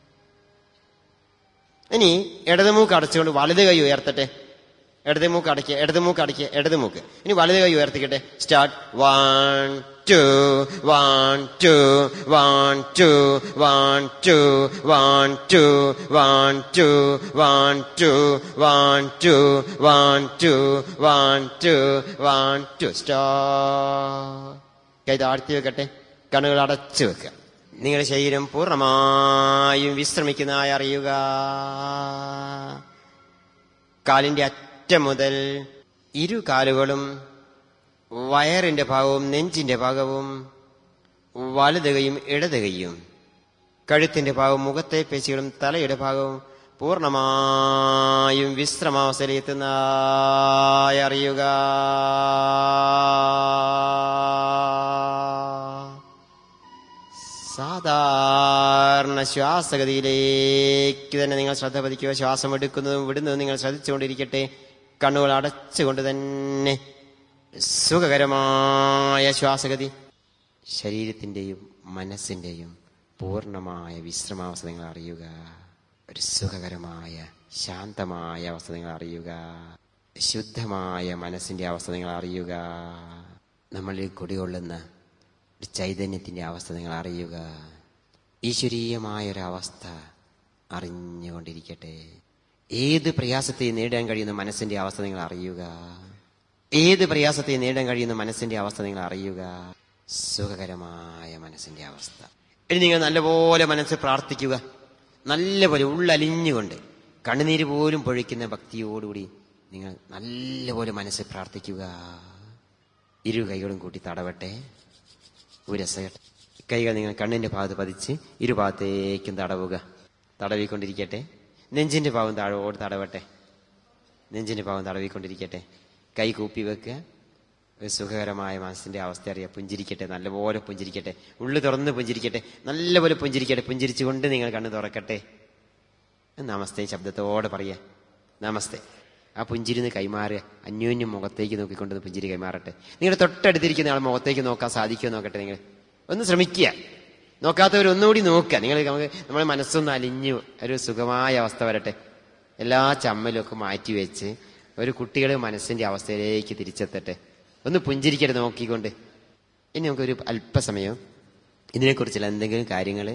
ഇനി ഇടത് മൂക്ക് അടച്ചുകൊണ്ട് വലത് കൈ ഉയർത്തട്ടെ ഇടത് മൂക്ക് അടയ്ക്കുക ഇടത് മൂക്ക് അടയ്ക്കുക ഇടത് മൂക്ക് ഇനി വലത് കൈ ഉയർത്തിക്കട്ടെ start one two one two one two one two one two one two one two one two one two one two one two സ്റ്റാ കൈ താഴ്ത്തി വെക്കട്ടെ കണ്ണുകൾ അടച്ചു വെക്കുക നിങ്ങളുടെ ശരീരം പൂർണ്ണമായും വിശ്രമിക്കുന്നതായി അറിയുക കാലിന്റെ അറ്റം മുതൽ ഇരു കാലുകളും വയറിന്റെ ഭാഗവും നെഞ്ചിന്റെ ഭാഗവും വലത് കൈയും ഇടത് കൈയും കഴുത്തിന്റെ ഭാഗവും മുഖത്തെ പേശികളും തലയുടെ ഭാഗവും പൂർണ്ണമായും വിശ്രമാവസ്ഥയിലെത്തുന്നതായി അറിയുക സാധാരണ ശ്വാസഗതിയിലേക്ക് തന്നെ നിങ്ങൾ ശ്രദ്ധ പതിക്കുക ശ്വാസം എടുക്കുന്നതും വിടുന്നതും നിങ്ങൾ ശ്രദ്ധിച്ചുകൊണ്ടിരിക്കട്ടെ കണ്ണുകൾ അടച്ചുകൊണ്ട് തന്നെ സുഖകരമായ ശ്വാസഗതി ശരീരത്തിന്റെയും മനസ്സിന്റെയും പൂർണ്ണമായ വിശ്രമാവസ്ഥ നിങ്ങൾ അറിയുക ഒരു സുഖകരമായ ശാന്തമായ അവസ്ഥ നിങ്ങൾ അറിയുക ശുദ്ധമായ മനസ്സിന്റെ അവസ്ഥ നിങ്ങൾ അറിയുക നമ്മളിൽ കുടികൊള്ളുന്ന ഒരു ചൈതന്യത്തിന്റെ അവസ്ഥ നിങ്ങൾ അറിയുക ഈശ്വരീയമായ ഒരു അവസ്ഥ അറിഞ്ഞുകൊണ്ടിരിക്കട്ടെ ഏത് പ്രയാസത്തെ നേടാൻ കഴിയുന്ന മനസ്സിന്റെ അവസ്ഥ നിങ്ങൾ അറിയുക ഏത് പ്രയാസത്തെ നേടാൻ കഴിയുന്ന മനസ്സിന്റെ അവസ്ഥ നിങ്ങൾ അറിയുക സുഖകരമായ മനസ്സിന്റെ അവസ്ഥ ഇനി നിങ്ങൾ നല്ലപോലെ മനസ്സ് പ്രാർത്ഥിക്കുക നല്ലപോലെ ഉള്ളലിഞ്ഞുകൊണ്ട് കണ്ണുനീര് പോലും പൊഴിക്കുന്ന ഭക്തിയോടുകൂടി നിങ്ങൾ നല്ലപോലെ മനസ്സ് പ്രാർത്ഥിക്കുക ഇരു കൈകളും കൂട്ടി തടവട്ടെ ഉരസകട്ടെ കൈകൾ നിങ്ങൾ കണ്ണിന്റെ ഭാഗത്ത് പതിച്ച് ഇരുഭാഗത്തേക്കും തടവുക തടവിക്കൊണ്ടിരിക്കട്ടെ നെഞ്ചിന്റെ ഭാഗം താഴോട് തടവട്ടെ നെഞ്ചിന്റെ ഭാഗം തടവിക്കൊണ്ടിരിക്കട്ടെ കൈ കൂപ്പി വെക്കുക ഒരു സുഖകരമായ മനസ്സിന്റെ അവസ്ഥ അറിയാം പുഞ്ചിരിക്കട്ടെ നല്ലപോലെ പുഞ്ചിരിക്കട്ടെ ഉള്ളു തുറന്ന് പുഞ്ചിരിക്കട്ടെ നല്ലപോലെ പുഞ്ചിരിക്കട്ടെ പുഞ്ചിരിച്ചുകൊണ്ട് നിങ്ങൾ കണ്ണ് തുറക്കട്ടെ നമസ്തേ ശബ്ദത്തോടെ പറയാ നമസ്തേ ആ പുഞ്ചിരിന്ന് കൈമാറുക അന്യോന്യം മുഖത്തേക്ക് നോക്കിക്കൊണ്ട് പുഞ്ചിരി കൈമാറട്ടെ നിങ്ങളുടെ തൊട്ടടുത്തിരിക്കുന്ന ആൾ മുഖത്തേക്ക് നോക്കാൻ സാധിക്കുമോ നോക്കട്ടെ നിങ്ങൾ ഒന്ന് ശ്രമിക്കുക നോക്കാത്തവർ ഒന്നുകൂടി നോക്കുക നിങ്ങൾ നമുക്ക് നമ്മുടെ മനസ്സൊന്ന് അലിഞ്ഞു ഒരു സുഖമായ അവസ്ഥ വരട്ടെ എല്ലാ ചമ്മലും ഒക്കെ മാറ്റിവെച്ച് ഒരു കുട്ടികളുടെ മനസ്സിന്റെ അവസ്ഥയിലേക്ക് തിരിച്ചെത്തട്ടെ ഒന്ന് പുഞ്ചിരിക്കട്ടെ നോക്കിക്കൊണ്ട് ഇനി നമുക്കൊരു അല്പസമയം ഇതിനെക്കുറിച്ചുള്ള എന്തെങ്കിലും കാര്യങ്ങൾ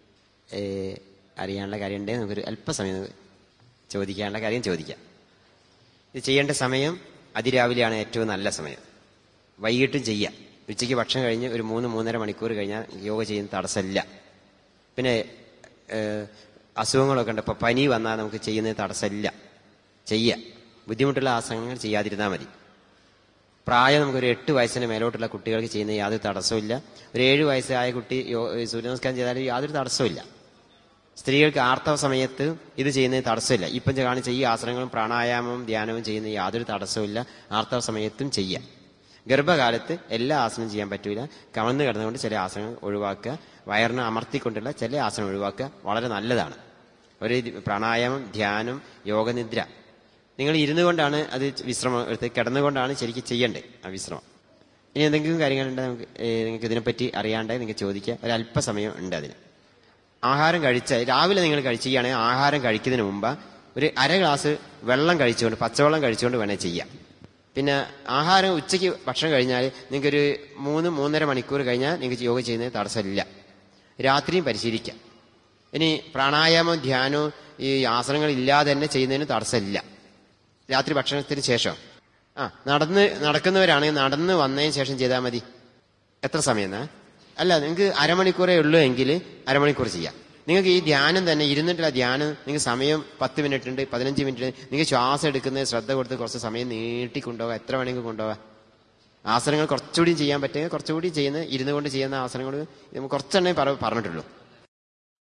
അറിയാനുള്ള കാര്യമുണ്ടെങ്കിൽ നമുക്കൊരു അല്പസമയം ചോദിക്കാനുള്ള കാര്യം ചോദിക്കാം ഇത് ചെയ്യേണ്ട സമയം അതിരാവിലെയാണ് ഏറ്റവും നല്ല സമയം വൈകിട്ടും ചെയ്യാം ഉച്ചയ്ക്ക് ഭക്ഷണം കഴിഞ്ഞ് ഒരു മൂന്ന് മൂന്നര മണിക്കൂർ കഴിഞ്ഞാൽ യോഗ ചെയ്യുന്ന തടസ്സമില്ല പിന്നെ അസുഖങ്ങളൊക്കെ ഉണ്ട് ഇപ്പൊ പനി വന്നാൽ നമുക്ക് ചെയ്യുന്നത് തടസ്സമില്ല ചെയ്യാം ബുദ്ധിമുട്ടുള്ള ആസനങ്ങൾ ചെയ്യാതിരുന്നാൽ മതി പ്രായം നമുക്കൊരു എട്ട് വയസ്സിന് മേലോട്ടുള്ള കുട്ടികൾക്ക് ചെയ്യുന്ന യാതൊരു തടസ്സമില്ല ഒരു ഏഴ് വയസ്സായ കുട്ടി സൂര്യനമസ്കാരം ചെയ്താലും യാതൊരു തടസ്സമില്ല സ്ത്രീകൾക്ക് ആർത്തവ സമയത്ത് ഇത് ചെയ്യുന്നതിന് തടസ്സമില്ല ഇപ്പം കാണിച്ച ഈ ആസനങ്ങളും പ്രാണായാമവും ധ്യാനവും ചെയ്യുന്ന യാതൊരു തടസ്സമില്ല ആർത്തവ സമയത്തും ചെയ്യാം ഗർഭകാലത്ത് എല്ലാ ആസനവും ചെയ്യാൻ പറ്റൂല കമന്ന് കിടന്നുകൊണ്ട് ചില ആസനങ്ങൾ ഒഴിവാക്കുക വയറിനെ അമർത്തിക്കൊണ്ടുള്ള ചില ആസനം ഒഴിവാക്കുക വളരെ നല്ലതാണ് ഒരു പ്രാണായാമം ധ്യാനം യോഗനിദ്ര നിങ്ങൾ ഇരുന്നു കൊണ്ടാണ് അത് വിശ്രമം എടുത്ത് കിടന്നുകൊണ്ടാണ് ശരിക്കും ചെയ്യേണ്ടത് ആ വിശ്രമം ഇനി എന്തെങ്കിലും കാര്യങ്ങളുണ്ട് നമുക്ക് നിങ്ങൾക്ക് ഇതിനെപ്പറ്റി അറിയാണ്ട് നിങ്ങൾക്ക് ചോദിക്കുക ഒരു അല്പസമയം ഉണ്ട് അതിന് ആഹാരം കഴിച്ച രാവിലെ നിങ്ങൾ കഴിച്ചുകയാണെങ്കിൽ ആഹാരം കഴിക്കുന്നതിന് മുമ്പ് ഒരു അര ഗ്ലാസ് വെള്ളം കഴിച്ചുകൊണ്ട് പച്ചവെള്ളം കഴിച്ചുകൊണ്ട് വേണേൽ ചെയ്യാം പിന്നെ ആഹാരം ഉച്ചയ്ക്ക് ഭക്ഷണം കഴിഞ്ഞാൽ നിങ്ങൾക്കൊരു മൂന്ന് മൂന്നര മണിക്കൂർ കഴിഞ്ഞാൽ നിങ്ങൾക്ക് യോഗ ചെയ്യുന്നതിന് തടസ്സമില്ല രാത്രിയും പരിശീലിക്കാം ഇനി പ്രാണായാമവും ധ്യാനവും ഈ ആസനങ്ങൾ ഇല്ലാതെ തന്നെ ചെയ്യുന്നതിന് തടസ്സമില്ല രാത്രി ഭക്ഷണത്തിന് ശേഷം ആ നടന്ന് നടക്കുന്നവരാണെങ്കിൽ നടന്ന് വന്നതിന് ശേഷം ചെയ്താൽ മതി എത്ര സമയം എന്നാ അല്ല നിങ്ങൾക്ക് അരമണിക്കൂറേ ഉള്ളൂ എങ്കിൽ അരമണിക്കൂർ ചെയ്യാം നിങ്ങൾക്ക് ഈ ധ്യാനം തന്നെ ഇരുന്നിട്ടുള്ള ധ്യാനം നിങ്ങൾക്ക് സമയം പത്ത് മിനിറ്റ് ഉണ്ട് പതിനഞ്ച് മിനിറ്റ് ഉണ്ട് നിങ്ങൾക്ക് ശ്വാസം എടുക്കുന്നത് ശ്രദ്ധ കൊടുത്ത് കുറച്ച് സമയം നീട്ടി കൊണ്ടുപോകാം എത്ര വേണമെങ്കിൽ കൊണ്ടുപോകാം ആസനങ്ങൾ കുറച്ചുകൂടി ചെയ്യാൻ പറ്റുമെങ്കിൽ കുറച്ചുകൂടി ചെയ്യുന്ന ഇരുന്നു കൊണ്ട് ചെയ്യുന്ന ആസനങ്ങൾ നമുക്ക് കുറച്ചെണ്ണേ പറഞ്ഞിട്ടുള്ളൂ